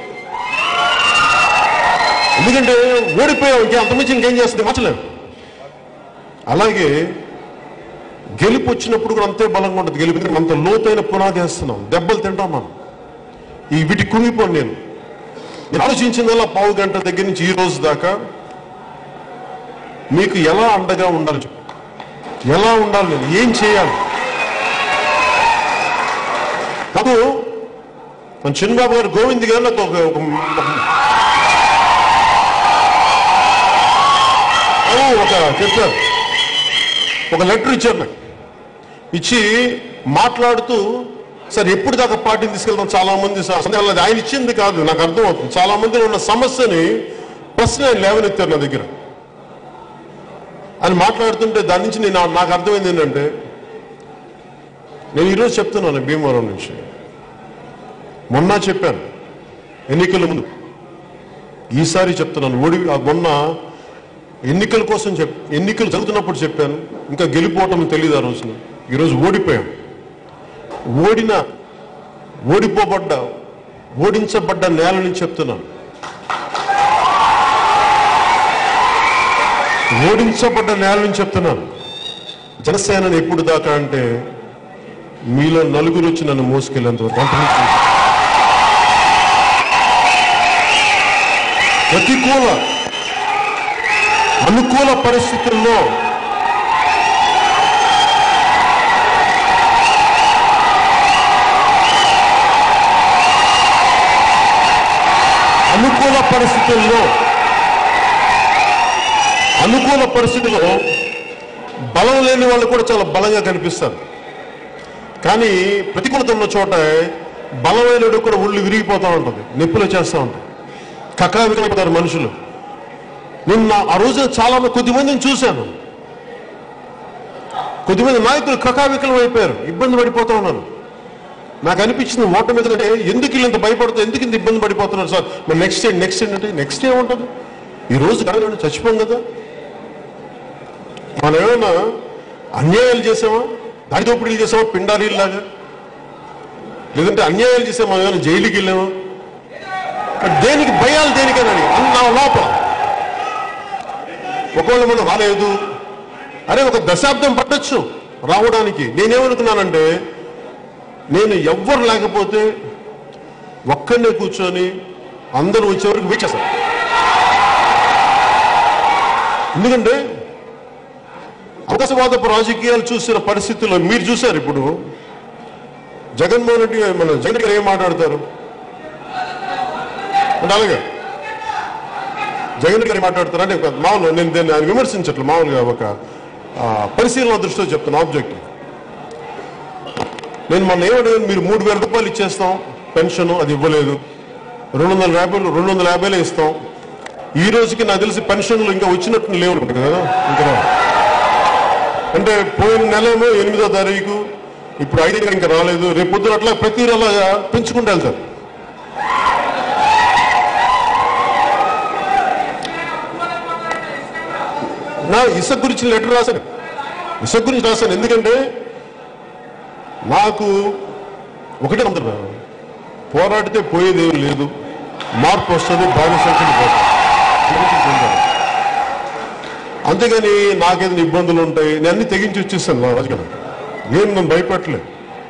ఎందుకంటే ఓడిపోయాం ఇంకే అంతమించి ఇంకేం చేస్తుంది మార్చలేము అలాగే గెలుపు వచ్చినప్పుడు కూడా అంతే బలంగా ఉంటుంది గెలుపు ఎందుకంటే అంత లోతైన పునాది వేస్తున్నాం దెబ్బలు తింటాం మనం ఈ వీటి కుంగిపోను నేను నేను ఆలోచించిందల్లా పావు గంట దగ్గర నుంచి ఈ రోజు దాకా మీకు ఎలా అండగా ఉండాలి చెప్పు. ఎలా ఉండాలి నేను ఏం చేయాలి నాకు మన చిన్నబాబు గారు గోవింద్ గారు నాకు ఒక ఒక- ఒక- ఓ, ఒక చెప్పారు ఒక లెటర్ ఇచ్చారు నాకు ఇచ్చి మాట్లాడుతూ సార్ ఎప్పుడు దాకా పార్టీని తీసుకెళ్తాం చాలా మంది స- సందేహాలు అది ఆయన ఇచ్చింది కాదు నాకు అర్థమవుతుంది చాలా మందిలో ఉన్న సమస్యని ప్రశ్న ఆయన లేవనెత్తారు నా దగ్గర అని మాట్లాడుతుంటే దాని నుంచి నేను నాకు అర్థమైంది ఏంటంటే నేను ఈరోజు చెప్తున్నాను భీమవరం నుంచి మొన్న చెప్పాను ఎన్నికల ముందు ఈసారి చెప్తున్నాను ఓడి ఆ మొన్న ఎన్నికల కోసం చెప్ ఎన్నికలు జరుగుతున్నప్పుడు చెప్పాను ఇంకా గెలిపోవటం తెలియదు ఆ రోజున ఈరోజు ఓడిపోయాం ఓడిన ఓడిపోబడ్డ ఓడించబడ్డ నేలని చెప్తున్నాను ఓడించబడ్డ నేలని చెప్తున్నాను జనసేనని ఎప్పుడు దాకా అంటే మీలో నలుగురు వచ్చి నన్ను మోసుకెళ్ళేంత వరకు అంతకుమించి లేదు. ప్రతికూల అనుకూల పరిస్థితుల్లో అనుకూల పరిస్థితుల్లో అనుకూల పరిస్థితుల్లో బలం లేని వాళ్ళు కూడా చాలా బలంగా కనిపిస్తారు కానీ ప్రతికూలత ఉన్న చోట బలమైనడు కూడా ఒళ్ళు విరిగిపోతూ ఉంటుంది నొప్పులు చేస్తూ ఉంటుంది కకావికైపోతారు మనుషులు నిన్న ఆ రోజు చాలా మంది- కొద్దిమందిని చూశాను కొద్దిమంది నాయకులు కకావికలం అయిపోయారు ఇబ్బంది పడిపోతూ ఉన్నారు నాకు అనిపించింది ఓటమి ఎందుకంటే ఎందుకు వీళ్ళు ఇంత భయపడుతూ ఎందుకు ఇంత ఇబ్బంది పడిపోతున్నారు సార్ మరి నెక్స్ట్ డే నెక్స్ట్ ఏంటంటే నెక్స్ట్ ఏముంటుంది ఈ రోజు కాదు చచ్చిపోం కదా మనం ఏమైనా అన్యాయాలు చేసామా దాడి దోపిడీలు చేసామా పిండారీలాగా లేదంటే అన్యాయాలు చేసామా మనం ఏమైనా జైలుకి వెళ్ళామా మరి దేనికి భయాలు దేనికనని అన్న లోపల ఒకవేళ మనం రాలేదు అరే ఒక దశాబ్దం పట్టొచ్చు రావడానికి నేనేమనుకున్నానంటే నేను ఎవ్వరు లేకపోతే ఒక్కడనే కూర్చొని అందరూ వచ్చే వరకు వెయిట్ చేస్తాను ఎందుకంటే అవకాశవాదపు రాజకీయాలు చూసిన పరిస్థితుల్లో మీరు చూశారు ఇప్పుడు జగన్మోహన్ రెడ్డి మన జగన్ గారు ఏం మాట్లాడతారు అంటే అలాగే జగన్ గారు ఏం మాట్లాడతారు అంటే ఒక మామూలు నేను దీన్ని ఆయన విమర్శించట్లు మామూలుగా ఒక ఆ, పరిశీలన దృష్టితో చెప్తాను ఆబ్జెక్ట్ నేను మొన్న ఏమడిగాను మీరు మూడు వేల రూపాయలు ఇచ్చేస్తాం పెన్షన్ అది ఇవ్వలేదు రెండు వందల యాభైలు రెండు వందల యాభైలే ఇస్తాం ఈ రోజుకి నాకు తెలిసి పెన్షన్లు ఇంకా వచ్చినట్టు లేవు అనుకుంటా కదా ఇంకా రావు. అంటే పోయిన నెలేమో ఎనిమిదో తారీఖు ఇప్పుడు ఐదు తారీఖు ఇంకా రాలేదు రేపు పొద్దున అట్లా ప్రతి నెల పెంచుకుంటూ వెళ్తారు నా ఇసుక గురించి లెటర్ రాశాను ఇసుక గురించి రాశాను ఎందుకంటే నాకు ఒకటే నమ్ముతున్నా పోరాడితే పోయేది ఏం లేదు మార్పు వస్తుంది భారీ సంఖ్యలు పోతాయి గురించి చెందాను. అంతేగాని నాకేదైనా ఇబ్బందులు ఉంటాయి నేను అన్ని తెగించి వచ్చేసాను నా రాజకీయం ఏం నన్ను భయపెట్టలేదు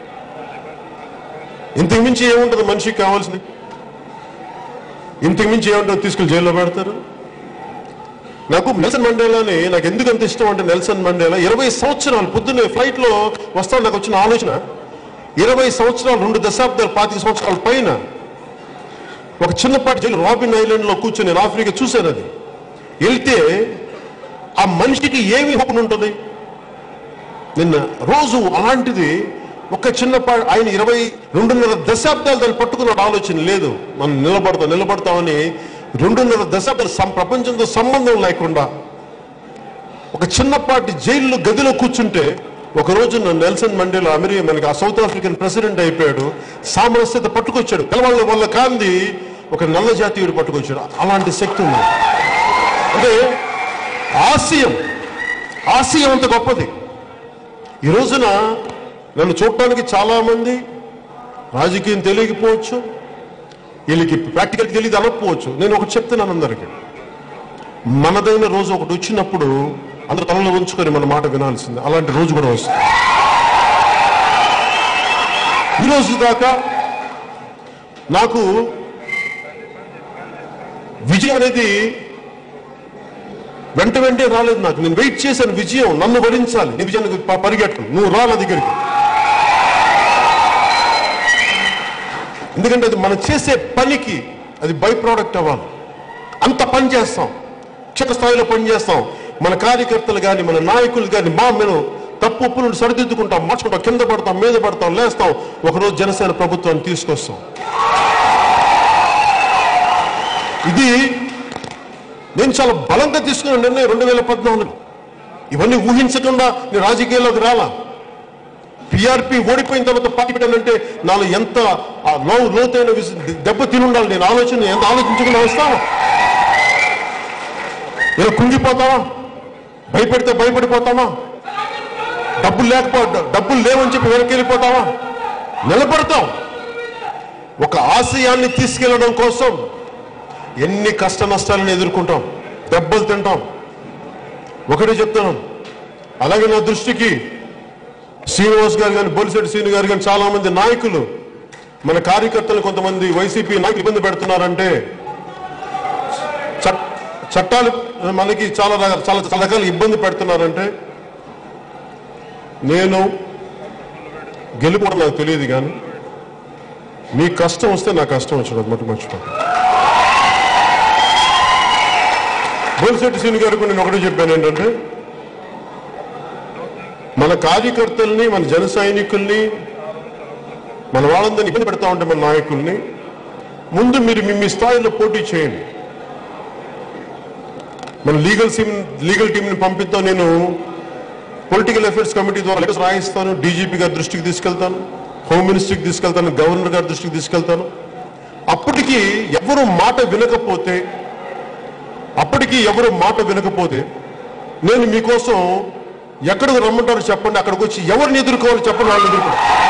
ఇంతకు మించి ఏముంటుంది మనిషికి కావాల్సింది ఇంతకు మించి ఏముంటుంది తీసుకెళ్లి జైల్లో పెడతారు నాకు నెల్సన్ మండేలాని నాకు ఎందుకు అంత ఇష్టం అంటే నెల్సన్ మండేలా ఇరవై సంవత్సరాలు పొద్దున్నే ఫ్లైట్ లో వస్తాను నాకు వచ్చిన ఆలోచన ఇరవై సంవత్సరాలు రెండు దశాబ్దాలు పాతిక సంవత్సరాల పైన ఒక చిన్నపాటి జైలు రాబిన్ ఐలాండ్ లో కూర్చొని నేను ఆఫ్రికా చూశాను అది వెళ్తే ఆ మనిషికి ఏమి హోపన ఉంటుంది నిన్న రోజు అలాంటిది ఒక చిన్నపాటి ఆయన ఇరవై రెండున్నర దశాబ్దాలు దాన్ని పట్టుకున్న ఆలోచన లేదు మనం నిలబడతాం నిలబడతామని రెండున్నర దశాబ్దాలు సం- ప్రపంచంతో సంబంధం లేకుండా ఒక చిన్నపాటి జైల్లో గదిలో కూర్చుంటే ఒక రోజు నెల్సన్ మండేలా అమెరికా మనకి ఆ సౌత్ ఆఫ్రికన్ ప్రెసిడెంట్ అయిపోయాడు సామరస్యత పట్టుకొచ్చాడు పిల్లవాళ్ళ వల్ల కాంది ఒక నల్ల జాతీయుడు పట్టుకొచ్చాడు అలాంటి శక్తి ఉంది అంటే ఆశయం ఆశయం అంత గొప్పది ఈ రోజున నన్ను చూడటానికి చాలా మంది రాజకీయం తెలియకపోవచ్చు వీళ్ళకి ప్రాక్టికల్ తెలియదు అనకపోవచ్చు నేను ఒకటి చెప్తున్నాను అందరికీ మనదైన రోజు ఒకటి వచ్చినప్పుడు అందరూ తలలో ఉంచుకొని మన మాట వినాల్సింది అలాంటి రోజు కూడా వస్తుంది ఈ రోజు దాకా నాకు విజయం అనేది వెంట వెంటే రాలేదు నాకు నేను వెయిట్ చేశాను విజయం నన్ను వరించాలి నీ విజయానికి ప- పరిగెట్టు నువ్వు రా నా దగ్గరికి ఎందుకంటే అది మనం చేసే పనికి అది బై ప్రోడక్ట్ అవ్వాలి అంత పని చేస్తాం క్షేత్రస్థాయిలో పని చేస్తాం మన కార్యకర్తలు కానీ మన నాయకులు కానీ మా మేము తప్పు ఒప్పులను సరిదిద్దుకుంటాం మార్చుకుంటాం కింద పడతాం మీద పడతాం లేస్తాం ఒకరోజు జనసేన ప్రభుత్వాన్ని తీసుకొస్తాం ఇది నేను చాలా బలంగా తీసుకున్న నిర్ణయం రెండు వేల పద్నాలుగు ఇవన్నీ ఊహించకుండా నేను రాజకీయాల్లోకి రాలా పిఆర్పి ఓడిపోయిన తర్వాత పార్టీ పెట్టానంటే నాలో ఎంత ఆ లో లోతైన విస్- దెబ్బ తినుండాలి నేను ఆలోచన ఎంత ఆలోచించకుండా వస్తావా ఇలా కుంగిపోతావా భయపెడితే భయపడిపోతావా డబ్బులు లేకపో డబ్బులు లేవని చెప్పి వెనక్కి వెళ్ళిపోతావా నిలబడతాం ఒక ఆశయాన్ని తీసుకెళ్లడం కోసం ఎన్ని కష్ట నష్టాలను ఎదుర్కొంటాం దెబ్బలు తింటాం ఒకటే చెప్తున్నాను అలాగే నా దృష్టికి శ్రీనివాస్ గారు కానీ బొలిశెట్టి శ్రీను గారు కానీ చాలా మంది నాయకులు మన కార్యకర్తలు కొంతమంది వైసీపీ నాయకులు ఇబ్బంది పెడుతున్నారంటే చట్- చట్టాలు మనకి చాలా రకాల- చాలా చాలా రకాల ఇబ్బంది పెడుతున్నారంటే నేను గెలుపుకోవడం నాకు తెలియదు కానీ మీ కష్టం వస్తే నా కష్టం వచ్చాడు అది మటు మర్చిపో బోల్శెట్టి శ్రీను గారికి నేను ఒకటే చెప్పాను ఏంటంటే మన కార్యకర్తల్ని మన జన సైనికుల్ని మన వాళ్ళందరినీ ఇబ్బంది పెడతా ఉంటే మన నాయకుల్ని ముందు మీరు మీ మీ స్థాయిలో పోటీ చేయండి మన లీగల్ టీమ్ లీగల్ టీంని పంపిద్దాం నేను పొలిటికల్ అఫైర్స్ కమిటీ ద్వారా లెటర్స్ రాయిస్తాను డీజీపీ గారి దృష్టికి తీసుకెళ్తాను హోమ్ మినిస్ట్రీకి తీసుకెళ్తాను గవర్నర్ గారి దృష్టికి తీసుకెళ్తాను అప్పటికి ఎవరు మాట వినకపోతే అప్పటికి ఎవరు మాట వినకపోతే నేను మీకోసం ఎక్కడికి రమ్మంటారో చెప్పండి అక్కడికి వచ్చి ఎవరిని ఎదుర్కోవాలి చెప్పండి వాళ్ళని ఎదుర్కో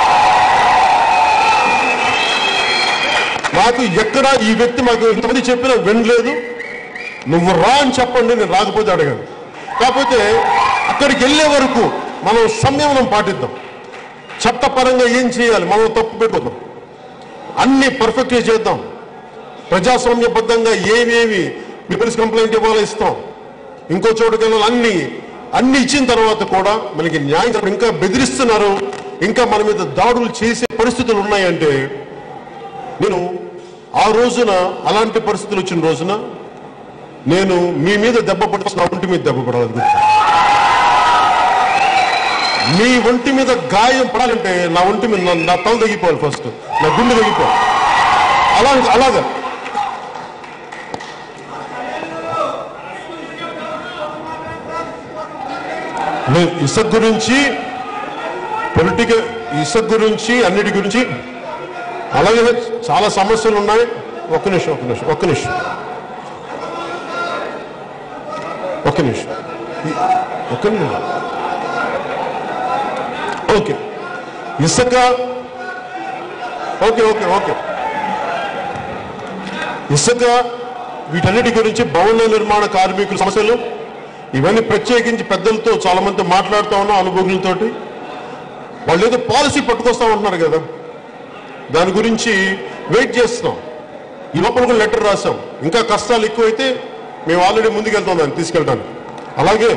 నాకు ఎక్కడ ఈ వ్యక్తి మాకు ఇంతమంది చెప్పినా వినలేదు నువ్వు రా అని చెప్పండి నేను రాకపోతే అడగను కాకపోతే అక్కడికి వెళ్ళే వరకు మనం సంయమనం పాటిద్దాం చట్టపరంగా ఏం చేయాలి మనం తప్పు పెట్టుకుందాం అన్ని పర్ఫెక్ట్గా చేద్దాం ప్రజాస్వామ్యబద్ధంగా ఏమేమి మీ పోలీస్ కంప్లైంట్ ఇవ్వాలో ఇస్తాం ఇంకో చోటుకి వెళ్ళాలి అన్ని అన్ని ఇచ్చిన తర్వాత కూడా మనకి న్యాయం జరగదు. ఇంకా బెదిరిస్తున్నారు ఇంకా మన మీద దాడులు చేసే పరిస్థితులు ఉన్నాయంటే నేను ఆ రోజున అలాంటి పరిస్థితులు వచ్చిన రోజున నేను మీ మీద దెబ్బ పడితే నా ఒంటి మీద దెబ్బ పడాలి గుర్తు. మీ ఒంటి మీద గాయం పడాలంటే నా ఒంటి మీద నా- నా తల తగ్గిపోవాలి ఫస్ట్ నా గుండె తగ్గిపోవాలి అలా అలాగా నేను ఇసుక గురించి పొలిటికల్ ఇసుక గురించి అన్నిటి గురించి అలాగే చాలా సమస్యలు ఉన్నాయి ఒక్క నిమిషం ఒక్క నిమిషం ఒక్క నిమిషం ఒక్క నిమిషం ఈ- ఒక్క నిమిషం ఓకే ఇసుక ఓకే ఓకే ఓకే ఇసుక వీటన్నిటి గురించి భవన నిర్మాణ కార్మికుల సమస్యలు ఇవన్నీ ప్రత్యేకించి పెద్దలతో చాలా మంది మాట్లాడుతూ ఉన్నాం అనుభవములతోటి వాళ్ళు ఏదో పాలసీ పట్టుకొస్తా ఉంటున్నారు కదా దాని గురించి వెయిట్ చేస్తున్నాం ఈ లోపల కూడా లెటర్ రాసాం ఇంకా కష్టాలు ఎక్కువైతే మేము ఆల్రెడీ ముందుకెళ్తాం దాన్ని తీసుకెళ్ళడానికి అలాగే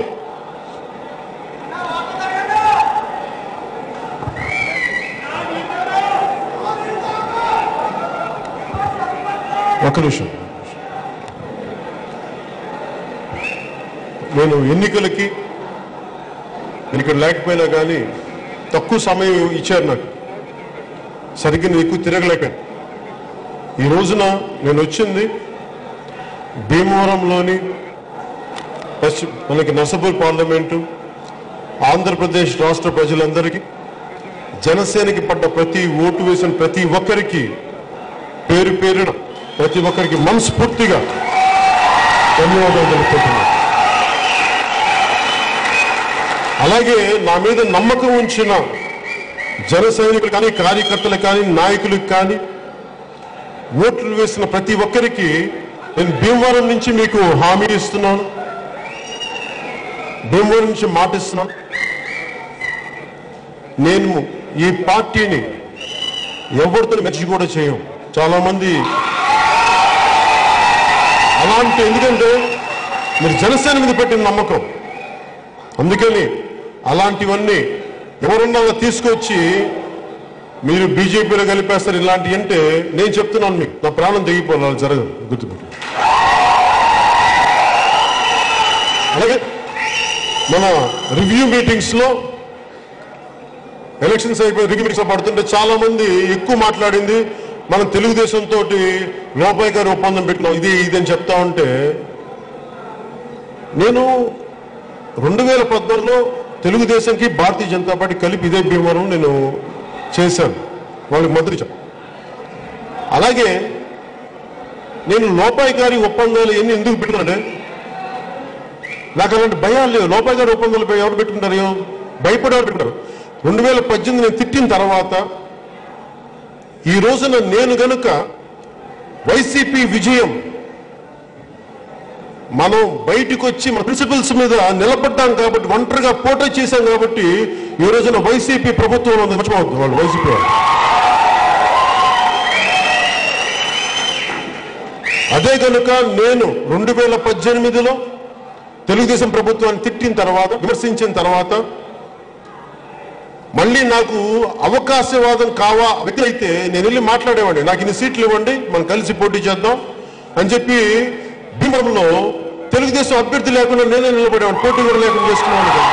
ఒక నిమిషం నేను ఎన్నికలకి నేను ఇక్కడ లేకపోయినా కానీ తక్కువ సమయం ఇచ్చారు నాకు సరిగ్గా నేను ఎక్కువ తిరగలేకపోయాను ఈ రోజున నేను వచ్చింది భీమవరంలోని పశ్చిమ మనకి నర్సపూర్ పార్లమెంటు ఆంధ్రప్రదేశ్ రాష్ట్ర ప్రజలందరికీ జనసేనకి పడ్డ ప్రతి ఓటు వేసిన ప్రతి ఒక్కరికి పేరు పేరున ప్రతి ఒక్కరికి మనస్ఫూర్తిగా ధన్యవాదాలు తెలుపుతున్నాను అలాగే నా మీద నమ్మకం ఉంచిన జన సైనికులు కానీ కార్యకర్తలు కానీ నాయకులకు కానీ ఓట్లు వేసిన ప్రతి ఒక్కరికి నేను భీమవరం నుంచి మీకు హామీ ఇస్తున్నాను భీమవరం నుంచి మాటిస్తున్నాను నేను ఈ పార్టీని ఎవరితో మెచ్చి కూడా చేయం చాలా మంది అలాంటి ఎందుకంటే మీరు జనసేన మీద పెట్టిన నమ్మకం అందుకని అలాంటివన్నీ ఎవరున్నా తీసుకొచ్చి మీరు బీజేపీలో కలిపేస్తారు ఇలాంటివి అంటే నేను చెప్తున్నాను మీకు నా ప్రాణం తెగిపోవాలి అలా జరగదు గుర్తుపెట్టు అలాగే మన రివ్యూ మీటింగ్స్ లో ఎలక్షన్స్ అయిపోయి రివ్యూ మీటింగ్స్ లో పడుతుంటే చాలా మంది ఎక్కువ మాట్లాడింది మనం తెలుగుదేశం తోటి లోపాయి గారి ఒప్పందం పెట్టుకున్నాం ఇది ఇది అని చెప్తా ఉంటే నేను రెండు వేల పద్నాలుగులో తెలుగుదేశంకి భారతీయ జనతా పార్టీ కలిపి ఇదే భీమవరం నేను చేశాను వాళ్ళకి మద్దతు ఇచ్చాను అలాగే నేను లోపాయి గారి ఒప్పందాలు ఎన్ని ఎందుకు పెట్టుకున్నాడే నాకు అలాంటి భయాలు లేవు లోపాయి గారి ఒప్పందాలు ఎవరు పెట్టుకుంటారు భయపడి ఎవరు పెట్టుకుంటారు రెండు వేల పద్దెనిమిది నేను తిట్టిన తర్వాత ఈ రోజున నేను గనుక వైసీపీ విజయం మనం బయటకు వచ్చి మన ప్రిన్సిపల్స్ మీద నిలబడ్డాం కాబట్టి ఒంటరిగా పోటీ చేశాం కాబట్టి ఈ రోజున వైసీపీ ప్రభుత్వం ఉంది మర్చిపోవద్దు వాళ్ళు వైసీపీ వాళ్ళు అదే కనుక నేను రెండు వేల పద్దెనిమిదిలో తెలుగుదేశం ప్రభుత్వాన్ని తిట్టిన తర్వాత విమర్శించిన తర్వాత మళ్ళీ నాకు అవకాశవాదం కావా వ్యక్తి అయితే నేను వెళ్ళి మాట్లాడేవాడిని నాకు ఇన్ని సీట్లు ఇవ్వండి మనం కలిసి పోటీ చేద్దాం అని చెప్పి భీమవరంలో తెలుగుదేశం అభ్యర్థి లేకుండా నేనే నిలబడేవాడిని పోటీ కూడా లేకుండా చేసుకున్నాను కదా.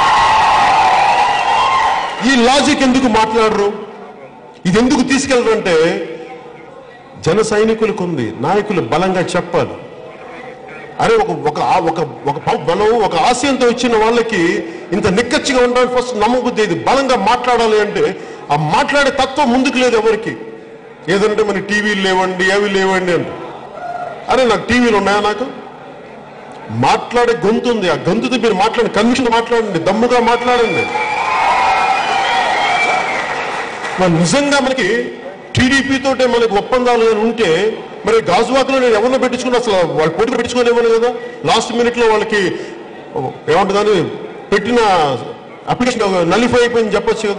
ఈ లాజిక్ ఎందుకు మాట్లాడరు ఇది ఎందుకు తీసుకెళ్ళరంటే జన సైనికులకు ఉంది నాయకులు బలంగా చెప్పాలి అరే ఒక ఒక ఆ- ఒక ఒక ప- బలం ఒక ఆశయంతో వచ్చిన వాళ్ళకి ఇంత నిక్కచ్చిగా ఉండడానికి ఫస్ట్ నమ్మబుద్ధి ఇది బలంగా మాట్లాడాలి అంటే ఆ మాట్లాడే తత్వం ముందుకు లేదు ఎవరికి ఏదంటే మన టీవీలు లేవండి అవి లేవండి అంటే అరే నాకు టీవీలు ఉన్నాయా నాకు మాట్లాడే గొంతు ఉంది ఆ గొంతుతో మీరు మాట్లాడండి కమిషన్ మాట్లాడండి దమ్ముగా మాట్లాడండి మరి నిజంగా మనకి టీడీపీ తోటే మనకి ఒప్పందాలు కానీ ఉంటే మరి గాజువాకలో నేను ఎవరినో పెట్టించుకుని అసలు వాళ్ళు పోటీ పెట్టించుకోలేమని కదా లాస్ట్ మినిట్ లో వాళ్ళకి ఏమంటుందని పెట్టిన అప్లికేషన్ నలిఫై అయిపోయింది చెప్పొచ్చు కదా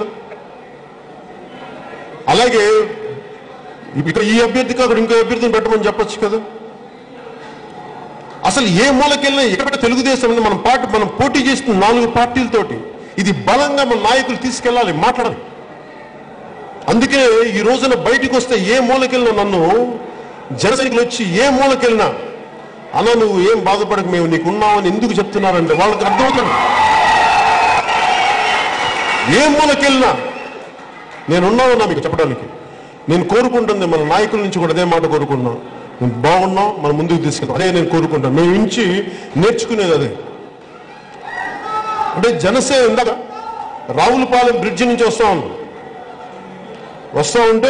అలాగే ఇక్కడ ఈ అభ్యర్థికి అక్కడ ఇంకో అభ్యర్థిని పెట్టమని చెప్పొచ్చు కదా అసలు ఏ మూలకెళ్ళినా ఎక్కడ తెలుగుదేశం ఉంది మనం పార్టీ మనం పోటీ చేస్తున్న నాలుగు పార్టీలతోటి ఇది బలంగా మన నాయకులు తీసుకెళ్ళాలి మాట్లాడాలి అందుకే ఈ రోజున బయటికి వస్తే ఏ మూలకెళ్ళినా నన్ను జనసైనికులు వచ్చి ఏ మూలకెళ్ళినా అలా నువ్వు ఏం బాధపడక మేము నీకు ఉన్నామని ఎందుకు చెప్తున్నారంటే వాళ్ళకి అర్థమవుతుంది ఏ మూలకెళ్ళినా నేను ఉన్నానన్నా మీకు చెప్పడానికి నేను కోరుకుంటుంది మన నాయకుల నుంచి కూడా అదే మాట కోరుకున్నాం మేము బాగున్నాం మనం ముందుకు తీసుకెళ్తాం అదే నేను కోరుకుంటాను మేము నుంచి నేర్చుకునేది అదే అంటే జనసేన ఇందాక రావులపాలెం బ్రిడ్జి నుంచి వస్తా ఉన్నాం వస్తా ఉంటే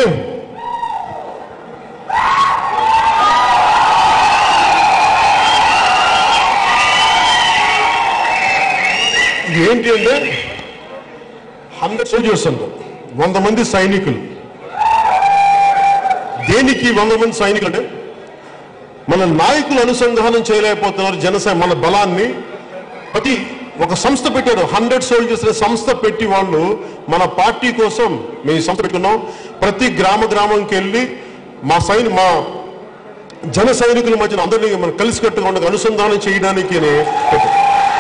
ఇది ఏంటి అంటే హండ్రెడ్ సోల్జర్స్ అంట వంద మంది సైనికులు దేనికి వంద మంది సైనికులు అంటే మన నాయకులు అనుసంధానం చేయలేకపోతున్నారు జనసేన మన బలాన్ని ప్రతి ఒక సంస్థ పెట్టారు హండ్రెడ్ సోల్జర్స్ అనే సంస్థ పెట్టి వాళ్ళు మన పార్టీ కోసం మేము ఈ సంస్థ పెట్టుకున్నాం ప్రతి గ్రామ గ్రామంకి వెళ్ళి మా సైని మా జన సైనికుల మధ్యన అందరినీ మనం కలిసికట్టుగా ఉండగా అనుసంధానం చేయడానికి అని పెట్టారు.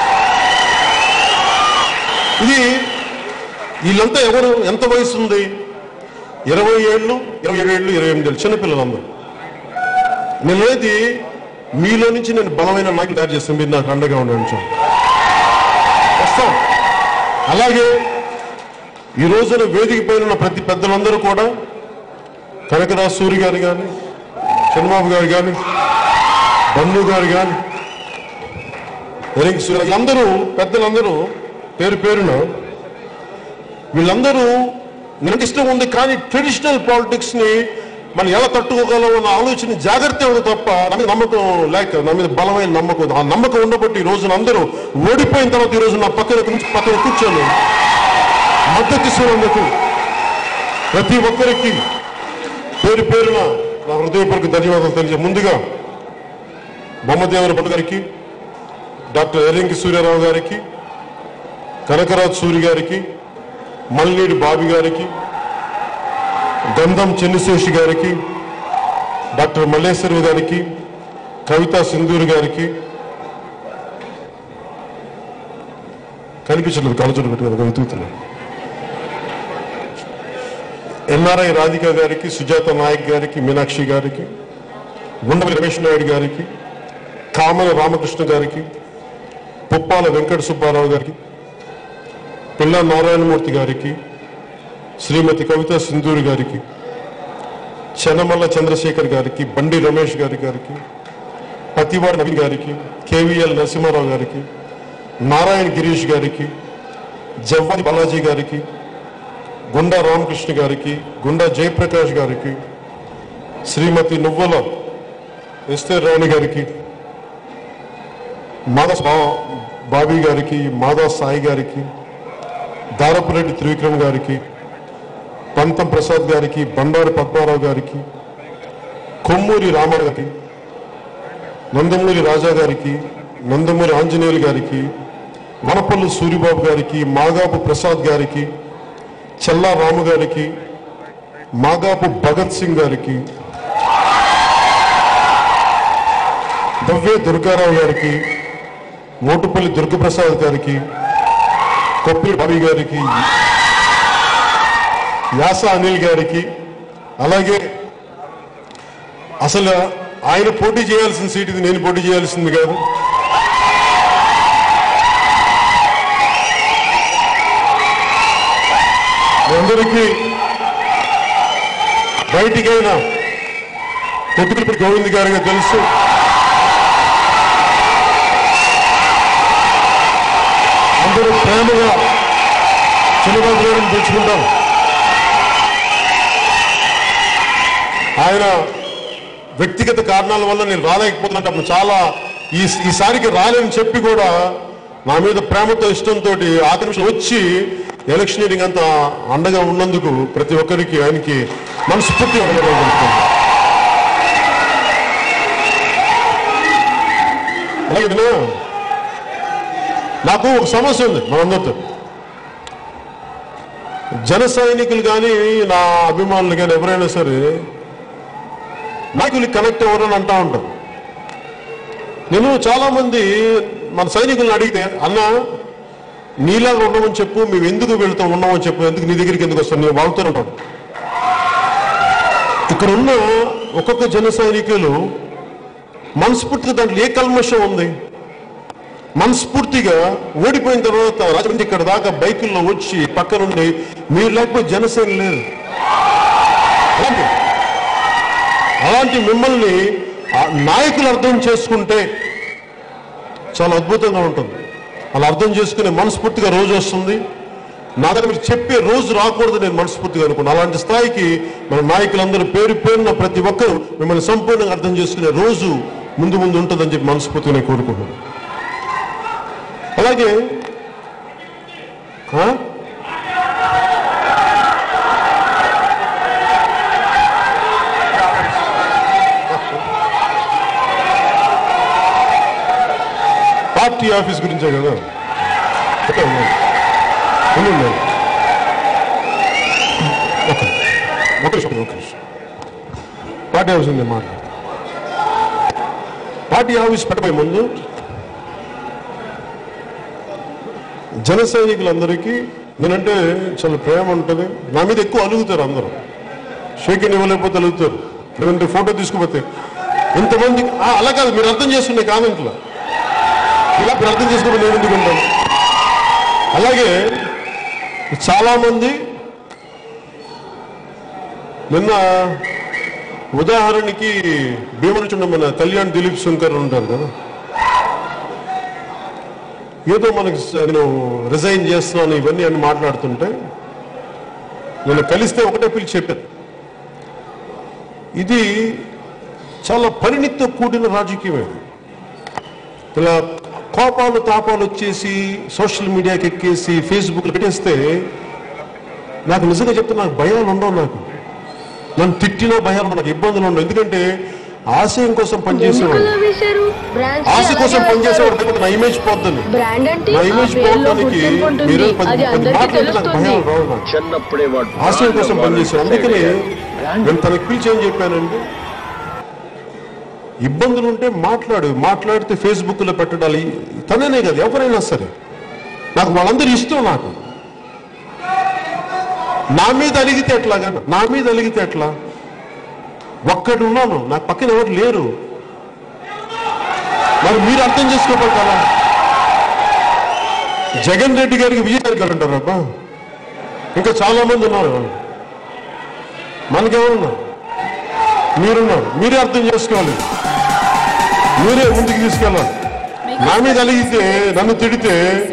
ఇది వీళ్ళంతా ఎవరు ఎంత వయసు ఉంది ఇరవై ఏళ్ళు ఇరవై ఏడు ఏళ్ళు ఇరవై ఎనిమిది ఏళ్ళు చిన్నపిల్లలందరూ నేను అనేది మీలో నుంచి నేను బలమైన నాయకులు తయారు చేస్తాను మీరు నాకు అండగా ఉండండి చాలు. వస్తాం అలాగే ఈ రోజున వేదిక పైన ఉన్న ప్రతి పెద్దలందరూ కూడా కనకరాజు సూరి గారు కానీ చంద్రబాబు గారు కానీ బంధు గారు కానీ ఎరిక్ సూరి అందరూ పెద్దలందరూ పేరు పేరున వీళ్ళందరూ నాకు ఇష్టం ఉంది కానీ ట్రెడిషనల్ పాలిటిక్స్ ని మనం ఎలా తట్టుకోగలం అన్న ఆలోచన జాగ్రత్త ఉంది తప్ప నా మీద నమ్మకం లేక నా మీద బలమైన నమ్మకం ఉంది. ఆ నమ్మకం ఉండబట్టి ఈ రోజున అందరూ ఓడిపోయిన తర్వాత ఈ రోజు నా పక్కన నుంచి పక్కన కూర్చొని మద్దతు ఇస్తున్నందుకు ప్రతి ఒక్కరికి పేరు పేరున నా హృదయపూర్వక ధన్యవాదాలు తెలియజే ముందుగా బొమ్మదేవర భట్ గారికి డాక్టర్ ఎర్రంకి సూర్యారావు గారికి కనకరాజ్ సూరి గారికి మల్లేడి బాబి గారికి గంధం చెన్నిశేషి గారికి డాక్టర్ మల్లేశ్వరి గారికి కవితా సింధూరి గారికి కనిపించలేదు కలచోటు పెట్టుకుని వెతుకుతున్నాను ఎన్ఆర్ఐ రాధిక గారికి సుజాత నాయక్ గారికి మీనాక్షి గారికి గుండె రమేష్ నాయుడు గారికి కామల రామకృష్ణ గారికి పుప్పాల వెంకట సుబ్బారావు గారికి పిల్ల నారాయణమూర్తి గారికి శ్రీమతి కవిత సింధూరి గారికి చెన్నమల్ల చంద్రశేఖర్ గారికి బండి రమేష్ గారి గారికి పతివాడ నవీన్ గారికి కేవీఎల్ నరసింహారావు గారికి నారాయణ గిరీష్ గారికి జవ్వాది బాలాజీ గారికి గుండా రామకృష్ణ గారికి గుండా జయప్రకాష్ గారికి శ్రీమతి నువ్వల ఎస్తేర్ రాణి గారికి మాదాస్ బా- బాబీ గారికి మాదా సాయి గారికి దారపురెడ్డి త్రివిక్రమ్ గారికి పంతం ప్రసాద్ గారికి బండారు పద్మారావు గారికి కొమ్మూరి రామారావు గారికి నందమూరి రాజా గారికి నందమూరి ఆంజనేయులు గారికి వనపల్లి సూరిబాబు గారికి మాగాపు ప్రసాద్ గారికి చెల్లా రాము గారికి మాగాపు భగత్ సింగ్ గారికి దవ్వే దుర్గారావు గారికి మోటుపల్లి దుర్గప్రసాద్ గారికి కొప్పి బాబీ గారికి యాస అనిల్ గారికి అలాగే అసలు ఆయన పోటీ చేయాల్సిన సీట్ ఇది నేను పోటీ చేయాల్సింది కాదు మీ అందరికీ బయటికైనా కొట్టుకులపడి గోవింద్ గారిగా తెలుసు అందరూ ప్రేమగా చిన్నబాబు గారిని తెచ్చుకుంటాం ఆయన వ్యక్తిగత కారణాల వల్ల నేను రాలేకపోతున్నట్టు అప్పుడు చాలా ఈ ఈసారికి రాలేని చెప్పి కూడా నా మీద ప్రేమతో ఇష్టంతో ఆఖరి నిమిషం వచ్చి ఎలక్షనీరింగ్ అంతా అండగా ఉన్నందుకు ప్రతి ఒక్కరికి ఆయనకి మనస్ఫూర్తిగా ధన్యవాదాలు తెలుపుతున్నాను. అలాగే వినా, నాకు ఒక సమస్య ఉంది మనందరితో జన సైనికులు కానీ నా అభిమానులు కానీ ఎవరైనా సరే నాయకులు కనెక్ట్ అవ్వరు అని అంటా ఉంటారు నేను చాలా మంది మన సైనికులను అడిగితే అన్న నీలాగా ఉండమని చెప్పు మేము ఎందుకు వెళ్తాం ఉన్నామని చెప్పు ఎందుకు నీ దగ్గరికి ఎందుకు వస్తాం నేను వాగుతూనే ఉంటాను ఇక్కడ ఉన్న ఒక్కొక్క జన సైనికులు మనస్ఫూర్తిగా దాంట్లో ఏ కల్మషం ఉంది మనస్ఫూర్తిగా ఓడిపోయిన తర్వాత రాజమండ్రి ఇక్కడ దాకా బైకుల్లో వచ్చి పక్కనుండి మీరు లేకపోతే జనసేన లేదు అలాంటి అలాంటి మిమ్మల్ని ఆ నాయకులు అర్థం చేసుకుంటే చాలా అద్భుతంగా ఉంటుంది అలా అర్థం చేసుకునే మనస్ఫూర్తిగా రోజు వస్తుంది నా దగ్గర మీరు చెప్పే రోజు రాకూడదు నేను మనస్ఫూర్తిగా అనుకున్నాను అలాంటి స్థాయికి మన నాయకులందరూ పేరు పేరున ప్రతి ఒక్కరు మిమ్మల్ని సంపూర్ణంగా అర్థం చేసుకునే రోజు ముందు ముందు ఉంటుందని చెప్పి మనస్ఫూర్తిగా నేను కోరుకుంటున్నాను అలాగే ఆ? పార్టీ ఆఫీస్ గురించే కదా ఓకే, ఉండండి. ఉండండి. ఒక ఒక నిమిషం, ఒక నిమిషం. పార్టీ ఆఫీస్ ఉంది మాట పార్టీ ఆఫీస్ పెట్టబోయే ముందు జన సైనికులందరికీ నేనంటే చాలా ప్రేమ ఉంటుంది నా మీద ఎక్కువ అలుగుతారు అందరూ షేకిన్ ఇవ్వలేకపోతే అలుగుతారు లేదంటే ఫోటో తీసుకుపోతే ఇంతమంది ఆ, అలా కాదు మీరు అర్థం చేసుకునే కామెంట్లో ఇలా మీరు అర్థం చేసుకుని నేను ఎందుకు ఉంటాను అలాగే చాలా మంది నిన్న ఉదాహరణకి భీమనుచుండ మన కళ్యాణ్ దిలీప్ శంకర్ ఉంటారు కదా ఏదో మనకి స- నేను రిజైన్ చేస్తున్నాను ఇవన్నీ అని మాట్లాడుతుంటే నేను కలిస్తే ఒకటే పిలిచి చెప్పాను ఇది చాలా పరిణితితో కూడిన రాజకీయమే ఇలా కోపాలు తాపాలు వచ్చేసి సోషల్ మీడియాకి ఎక్కేసి ఫేస్బుక్లో పెట్టేస్తే నాకు నిజంగా చెప్తే నాకు భయాలు ఉండవు నాకు నన్ను తిట్టినా భయాలు ఉండవు నాకు ఇబ్బందులు ఉండవు ఎందుకంటే ఆశయం కోసం పనిచేసేవాడు ఎందుకలా వేశారు బ్రాంచ్ ఆశ కోసం పనిచేసేవాడు లేకపోతే నా ఇమేజ్ పోద్దని బ్రాండ్ అంటే నా ఆ ఇమేజ్ పేరులో పోవడానికి గుర్తింపు ఉంటుంది మీరే పది అది పది అందరికీ మాటలు నాకు తెలుస్తుంది భయాలు రావు నాకు చిన్నప్పుడే వాడు ఆశయం కోసం పనిచేసాను అందుకని నేను తనకి పిలిచి ఏం చెప్పానంటే ఇబ్బందులు ఉంటే మాట్లాడు మాట్లాడితే ఫేస్బుక్ లో పెట్టడాలి తననే కాదు ఎవరైనా సరే నాకు వాళ్ళందరూ ఇష్టం నాకు నా మీద అలిగితే ఎట్లాగా నా మీద అలిగితే ఎట్లా ఒక్కడు ఉన్నాను నాకు పక్కన ఎవరు లేరు మరి మీరు అర్థం చేసుకోవాలి కదా జగన్ రెడ్డి గారికి విజయ్ గారు అంటారు అబ్బా ఇంకా చాలా మంది ఉన్నారు మనకెవరున్నారు మీరున్నారు మీరే అర్థం చేసుకోవాలి మీరే ముందుకు తీసుకెళ్ళాలి నా మీద అలిగితే నన్ను తిడితే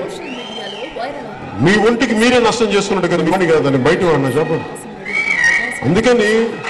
మీ ఒంటికి మీరే నష్టం చేసుకున్నట్టు కదా మని కాదని బయట వాడినా చెప్పండి అందుకని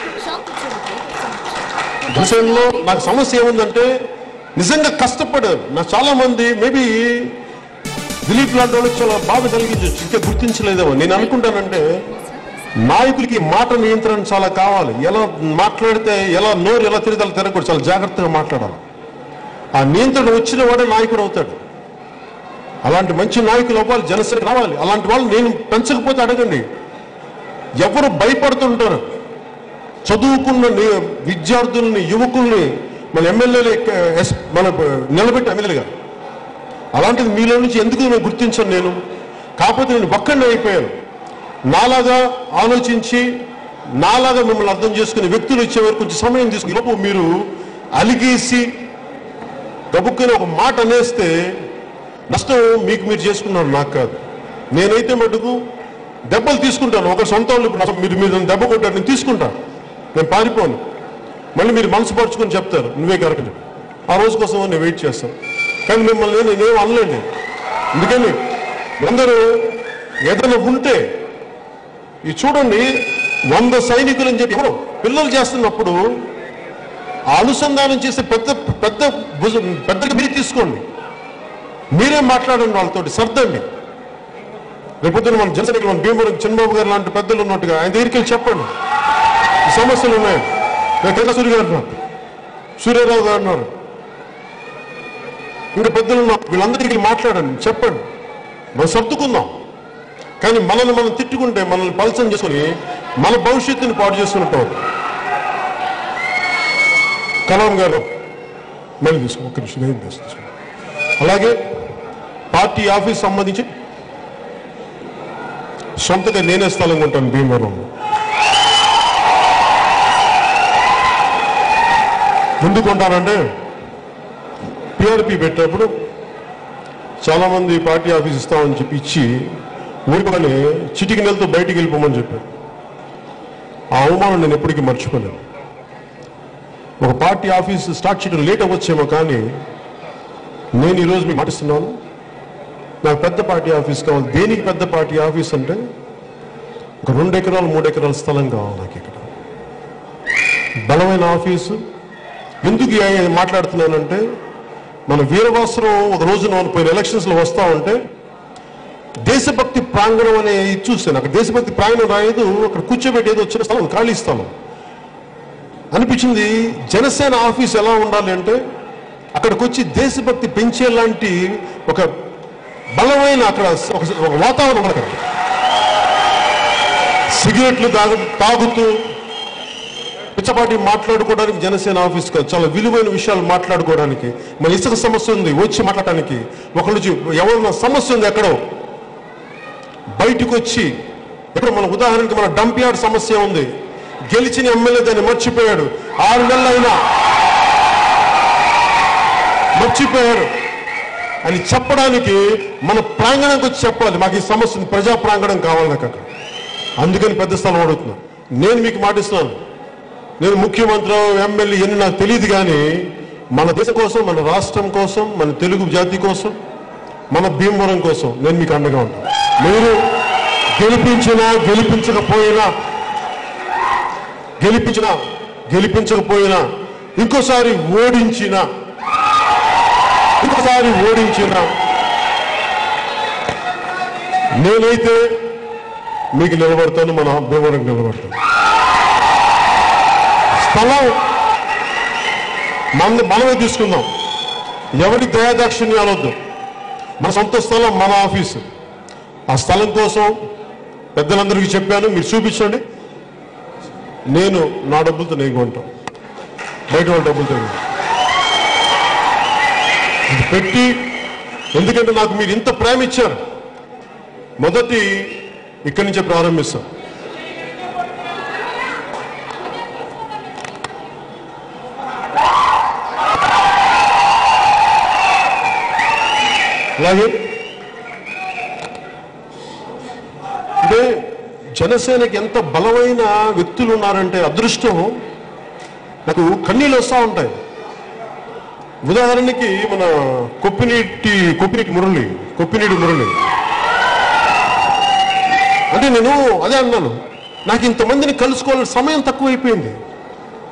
విషయంలో నాకు సమస్య ఏముందంటే నిజంగా కష్టపడారు నాకు చాలా మంది మేబీ దిలీప్ లాంటి వాళ్ళకి చాలా బాధ కలిగించవచ్చు ఇంకా గుర్తించలేదేమో నేను అనుకుంటానంటే నాయకులకి మాట నియంత్రణ చాలా కావాలి ఎలా మాట్లాడితే ఎలా నోరు ఎలా తిరిగి అలా తిరగకూడదు చాలా జాగ్రత్తగా మాట్లాడాలి ఆ నియంత్రణ వచ్చిన వాడే నాయకుడు అవుతాడు అలాంటి మంచి నాయకులు అవ్వాలి జనసేన రావాలి అలాంటి వాళ్ళు నేను పెంచకపోతే అడగండి ఎవరు భయపడుతుంటారు చదువుకున్న ని- విద్యార్థుల్ని యువకుల్ని మన ఎమ్మెల్యేలు మన నిలబెట్టి ఎమ్మెల్యేగా అలాంటిది మీలో నుంచి ఎందుకు నేను గుర్తించను నేను కాకపోతే నేను ఒక్కడిని అయిపోయాను నాలాగా ఆలోచించి నాలాగా మిమ్మల్ని అర్థం చేసుకునే వ్యక్తులు వచ్చే వరకు కొంచెం సమయం తీసుకుని లోపు మీరు అలిగేసి గబుక్కుని ఒక మాట అనేస్తే నష్టం మీకు మీరు చేసుకున్నారు నాకు కాదు నేనైతే మటుకు దెబ్బలు తీసుకుంటాను ఒక సొంత వాళ్ళు ఇప్పుడు నాకు మీరు మీరు నన్ను దెబ్బ కొట్టారు నేను తీసుకుంటాను నేను పారిపోను మళ్ళీ మీరు మనసు పరుచుకొని చెప్తారు నువ్వే కరెక్ట్ ఆ రోజు కోసం నేను వెయిట్ చేస్తాను కానీ మిమ్మల్ని నేనేం అనలేండి అందుకని అందరూ ఏదైనా ఉంటే ఇది చూడండి వంద సైనికులు అని చెప్పి ఎవరు పిల్లలు చేస్తున్నప్పుడు ఆ అనుసంధానం చేసే పెద్ద పెద్ద భుజం పెద్దగా మీరు తీసుకోండి మీరే మాట్లాడండి వాళ్ళతోటి సర్దండి రేపొద్దున మన జనసేన మన భీమవరం చంద్రబాబు గారు లాంటి పెద్దలు ఉన్నట్టుగా ఆయన దగ్గరికి వెళ్ళి చెప్పండి ఈ సమస్యలు ఉన్నాయి కింద సూర్య గారు ఉన్నారు సూర్యారావు గారు ఉన్నారు ఇంకా పెద్దలు ఉన్నారు వీళ్ళందరికీ మాట్లాడండి చెప్పండి మనం సర్దుకుందాం కానీ మనల్ని మనం తిట్టుకుంటే మనల్ని పలసం చేసుకొని మన భవిష్యత్తుని పాడు చేసుకున్నట్టు అవుతుంది. కలాం గారు మళ్ళీ తీసుకో ఒక్క నిమిషం నేను తీసుకో అలాగే పార్టీ ఆఫీస్ సంబంధించి సొంతగా నేనే స్థలం ఉంటాను భీమవరంలో ఎందుకు ఉంటానంటే పిఆర్పి పెట్టినప్పుడు చాలా మంది పార్టీ ఆఫీస్ ఇస్తామని చెప్పి ఇచ్చి ఊరికని చిటికి నెలతో బయటికి వెళ్ళిపోమని చెప్పారు ఆ అవమానం నేను ఎప్పటికీ మర్చిపోలేను ఒక పార్టీ ఆఫీస్ స్టార్ట్ చేయడం లేట్ అవ్వచ్చేమో కానీ నేను ఈరోజు మీకు మాటిస్తున్నాను నాకు పెద్ద పార్టీ ఆఫీస్ కావాలి దేనికి పెద్ద పార్టీ ఆఫీస్ అంటే ఒక రెండు ఎకరాలు మూడు ఎకరాల స్థలం కావాలి నాకు ఇక్కడ బలమైన ఆఫీసు ఎందుకు ఈ- మాట్లాడుతున్నానంటే మన వీరవాసరం ఒక రోజున మనం పోయిన ఎలక్షన్స్ లో వస్తా ఉంటే దేశభక్తి ప్రాంగణం అనే ఇది చూశాను అక్కడ దేశభక్తి ప్రాంగణం రాయదు అక్కడ కూర్చోబెట్టి ఏదో వచ్చిన స్థలం ఖాళీ స్థలం అనిపించింది జనసేన ఆఫీస్ ఎలా ఉండాలి అంటే అక్కడికి వచ్చి దేశభక్తి పెంచేలాంటి ఒక బలమైన అక్కడ ఒక ఒక వాతావరణం ఉండాలి అక్కడ సిగరెట్లు తాగు తాగుతూ పిచ్చపాటి మాట్లాడుకోవడానికి జనసేన ఆఫీస్ కాదు చాలా విలువైన విషయాలు మాట్లాడుకోవడానికి మన ఇసుక సమస్య ఉంది వచ్చి మాట్లాడటానికి ఒకళ్ళు వచ్చి ఎవరైనా సమస్య ఉంది ఎక్కడో బయటకు వచ్చి ఇక్కడ మన ఉదాహరణకి మన డంప్ యార్డ్ సమస్య ఉంది గెలిచిన ఎమ్మెల్యే దాన్ని మర్చిపోయాడు ఆరు నెలలైనా మర్చిపోయారు అని చెప్పడానికి మన ప్రాంగణంకి వచ్చి చెప్పాలి మాకు ఈ సమస్య ఉంది, ప్రజా ప్రాంగణం కావాలి నాకు అక్కడ అందుకని పెద్ద స్థలం అడుగుతున్నా నేను మీకు మాటిస్తున్నాను నేను ముఖ్యమంత్రి ఎమ్మెల్యే ఎన్ని నాకు తెలియదు కానీ మన దేశం కోసం మన రాష్ట్రం కోసం మన తెలుగు జాతి కోసం మన భీమవరం కోసం నేను మీకు అండగా ఉంటాను మీరు గెలిపించినా గెలిపించకపోయినా గెలిపించినా గెలిపించకపోయినా ఇంకోసారి ఓడించినా ఇంకోసారి ఓడించినా నేనైతే మీకు నిలబడతాను మన భీమవరం నిలబడతాను స్థలం మన మనమే తీసుకుందాం ఎవరి దయాదాక్షిణ్యాలు వద్దు మన సొంత స్థలం మన ఆఫీసు ఆ స్థలం కోసం పెద్దలందరికీ చెప్పాను మీరు చూపించండి నేను నా డబ్బులతో నేను కొంటాను బయట వాళ్ళ డబ్బులతో నేను. ఇది పెట్టి ఎందుకంటే నాకు మీరు ఇంత ప్రేమ ఇచ్చారు మొదటి ఇక్కడి నుంచే ప్రారంభిస్తాం అలాగే అంటే జనసేనకి ఎంత బలమైన వ్యక్తులు ఉన్నారంటే అదృష్టం నాకు కన్నీళ్ళు వస్తూ ఉంటాయి ఉదాహరణకి మన కొప్పినీటి కొప్పినీటి మురళి కొప్పినీటి మురళి అంటే నేను అదే అన్నాను నాకు ఇంతమందిని కలుసుకోవాలని సమయం తక్కువైపోయింది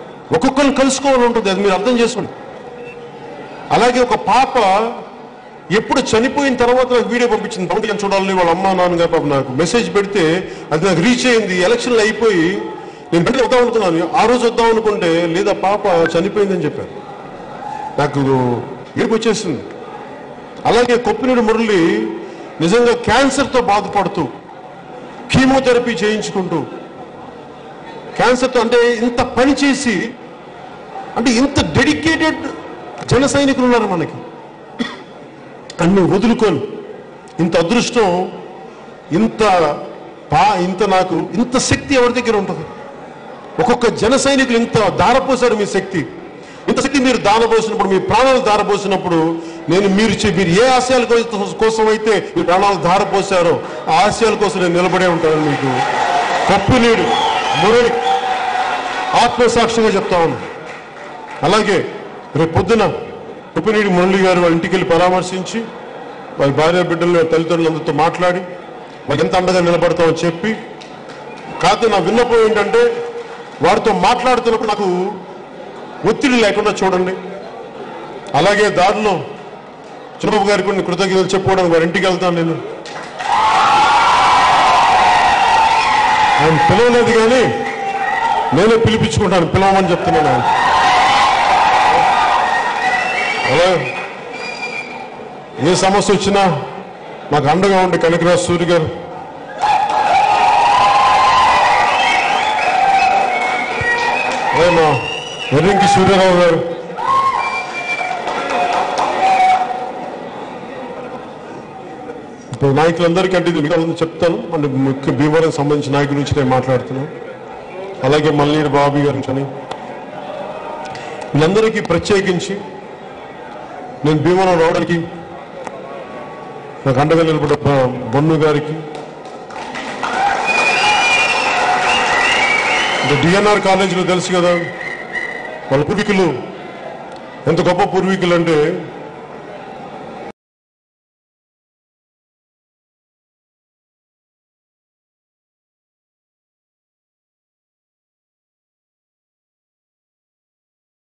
ఒక్కొక్కరిని కలుసుకోవాలని ఉంటుంది అది మీరు అర్థం చేసుకోండి అలాగే ఒక పాప ఎప్పుడు చనిపోయిన తర్వాత నాకు వీడియో పంపించింది పవన్ కళ్యాణ్ చూడాలని వాళ్ళ అమ్మ నాన్నగారు పాపం నాకు మెసేజ్ పెడితే అది నాకు రీచ్ అయింది ఎలక్షన్లు అయిపోయి నేను వెంటనే వద్దాం అనుకున్నాను ఆ రోజు వద్దాం అనుకుంటే లేదా పాప చనిపోయిందని చెప్పారు నాకు ఏడుపు వచ్చేసింది అలాగే కొప్పినూరు మురళి నిజంగా క్యాన్సర్తో బాధపడుతూ కీమోథెరపీ చేయించుకుంటూ క్యాన్సర్తో అంటే ఇంత పని చేసి అంటే ఇంత డెడికేటెడ్ జన సైనికులు ఉన్నారు మనకి అన్ని వదులుకొని ఇంత అదృష్టం ఇంత పా ఇంత నాకు ఇంత శక్తి ఎవరి దగ్గర ఉంటుంది ఒక్కొక్క జన సైనికులు ఇంత దారపోసారు మీ శక్తి ఇంత శక్తి మీరు దారపోసినప్పుడు మీ ప్రాణాలు దారపోసినప్పుడు నేను మీరు చే- మీరు ఏ ఆశయాల కో- కోసం అయితే మీ ప్రాణాలు దారపోసారో ఆ ఆశయాల కోసం నేను నిలబడే ఉంటాను మీకు కప్పునీడు మురళి ఆత్మసాక్షిగా చెప్తా ఉన్నాను అలాగే రేపు పొద్దున ఉప్పునీడి మురళి గారు వాళ్ళ ఇంటికి వెళ్ళి పరామర్శించి వాళ్ళ భార్య బిడ్డలు తల్లిదండ్రులందరితో మాట్లాడి వాళ్ళకి ఎంత అండగా నిలబడతామని చెప్పి కాకపోతే నా విన్నపం ఏంటంటే వారితో మాట్లాడుతున్నప్పుడు నాకు ఒత్తిడి లేకుండా చూడండి అలాగే దారిలో చంద్రబాబు గారికి కొన్ని కృతజ్ఞతలు చెప్పుకోవడానికి వారి ఇంటికి వెళ్తాను నేను ఆయన పిలవలేదు కానీ నేనే పిలిపించుకుంటాను పిలవమని చెప్తున్నాను ఆయన అలా ఏ సమస్య వచ్చినా నాకు అండగా ఉండే కనకరాజ్ సూర్య గారు అదే మా వెర్రింకి సూర్యారావు గారు ఇప్పుడు నాయకులందరికీ అంటే ఇది మిగతా వాళ్ళందరికీ చెప్తాను అంటే ముఖ్య భీమవరం సంబంధించిన నాయకుల నుంచి నేను మాట్లాడుతున్నాను అలాగే మల్లీడి బాబీ గారి నుంచి అని వీళ్ళందరికీ ప్రత్యేకించి నేను భీమవరం రావడానికి నాకు అండగా నిలబడ్డ బ- బొన్ను గారికి ఇంకా డిఎన్ఆర్ కాలేజీలో తెలుసు కదా వాళ్ళ పూర్వీకులు ఎంత గొప్ప పూర్వీకులు అంటే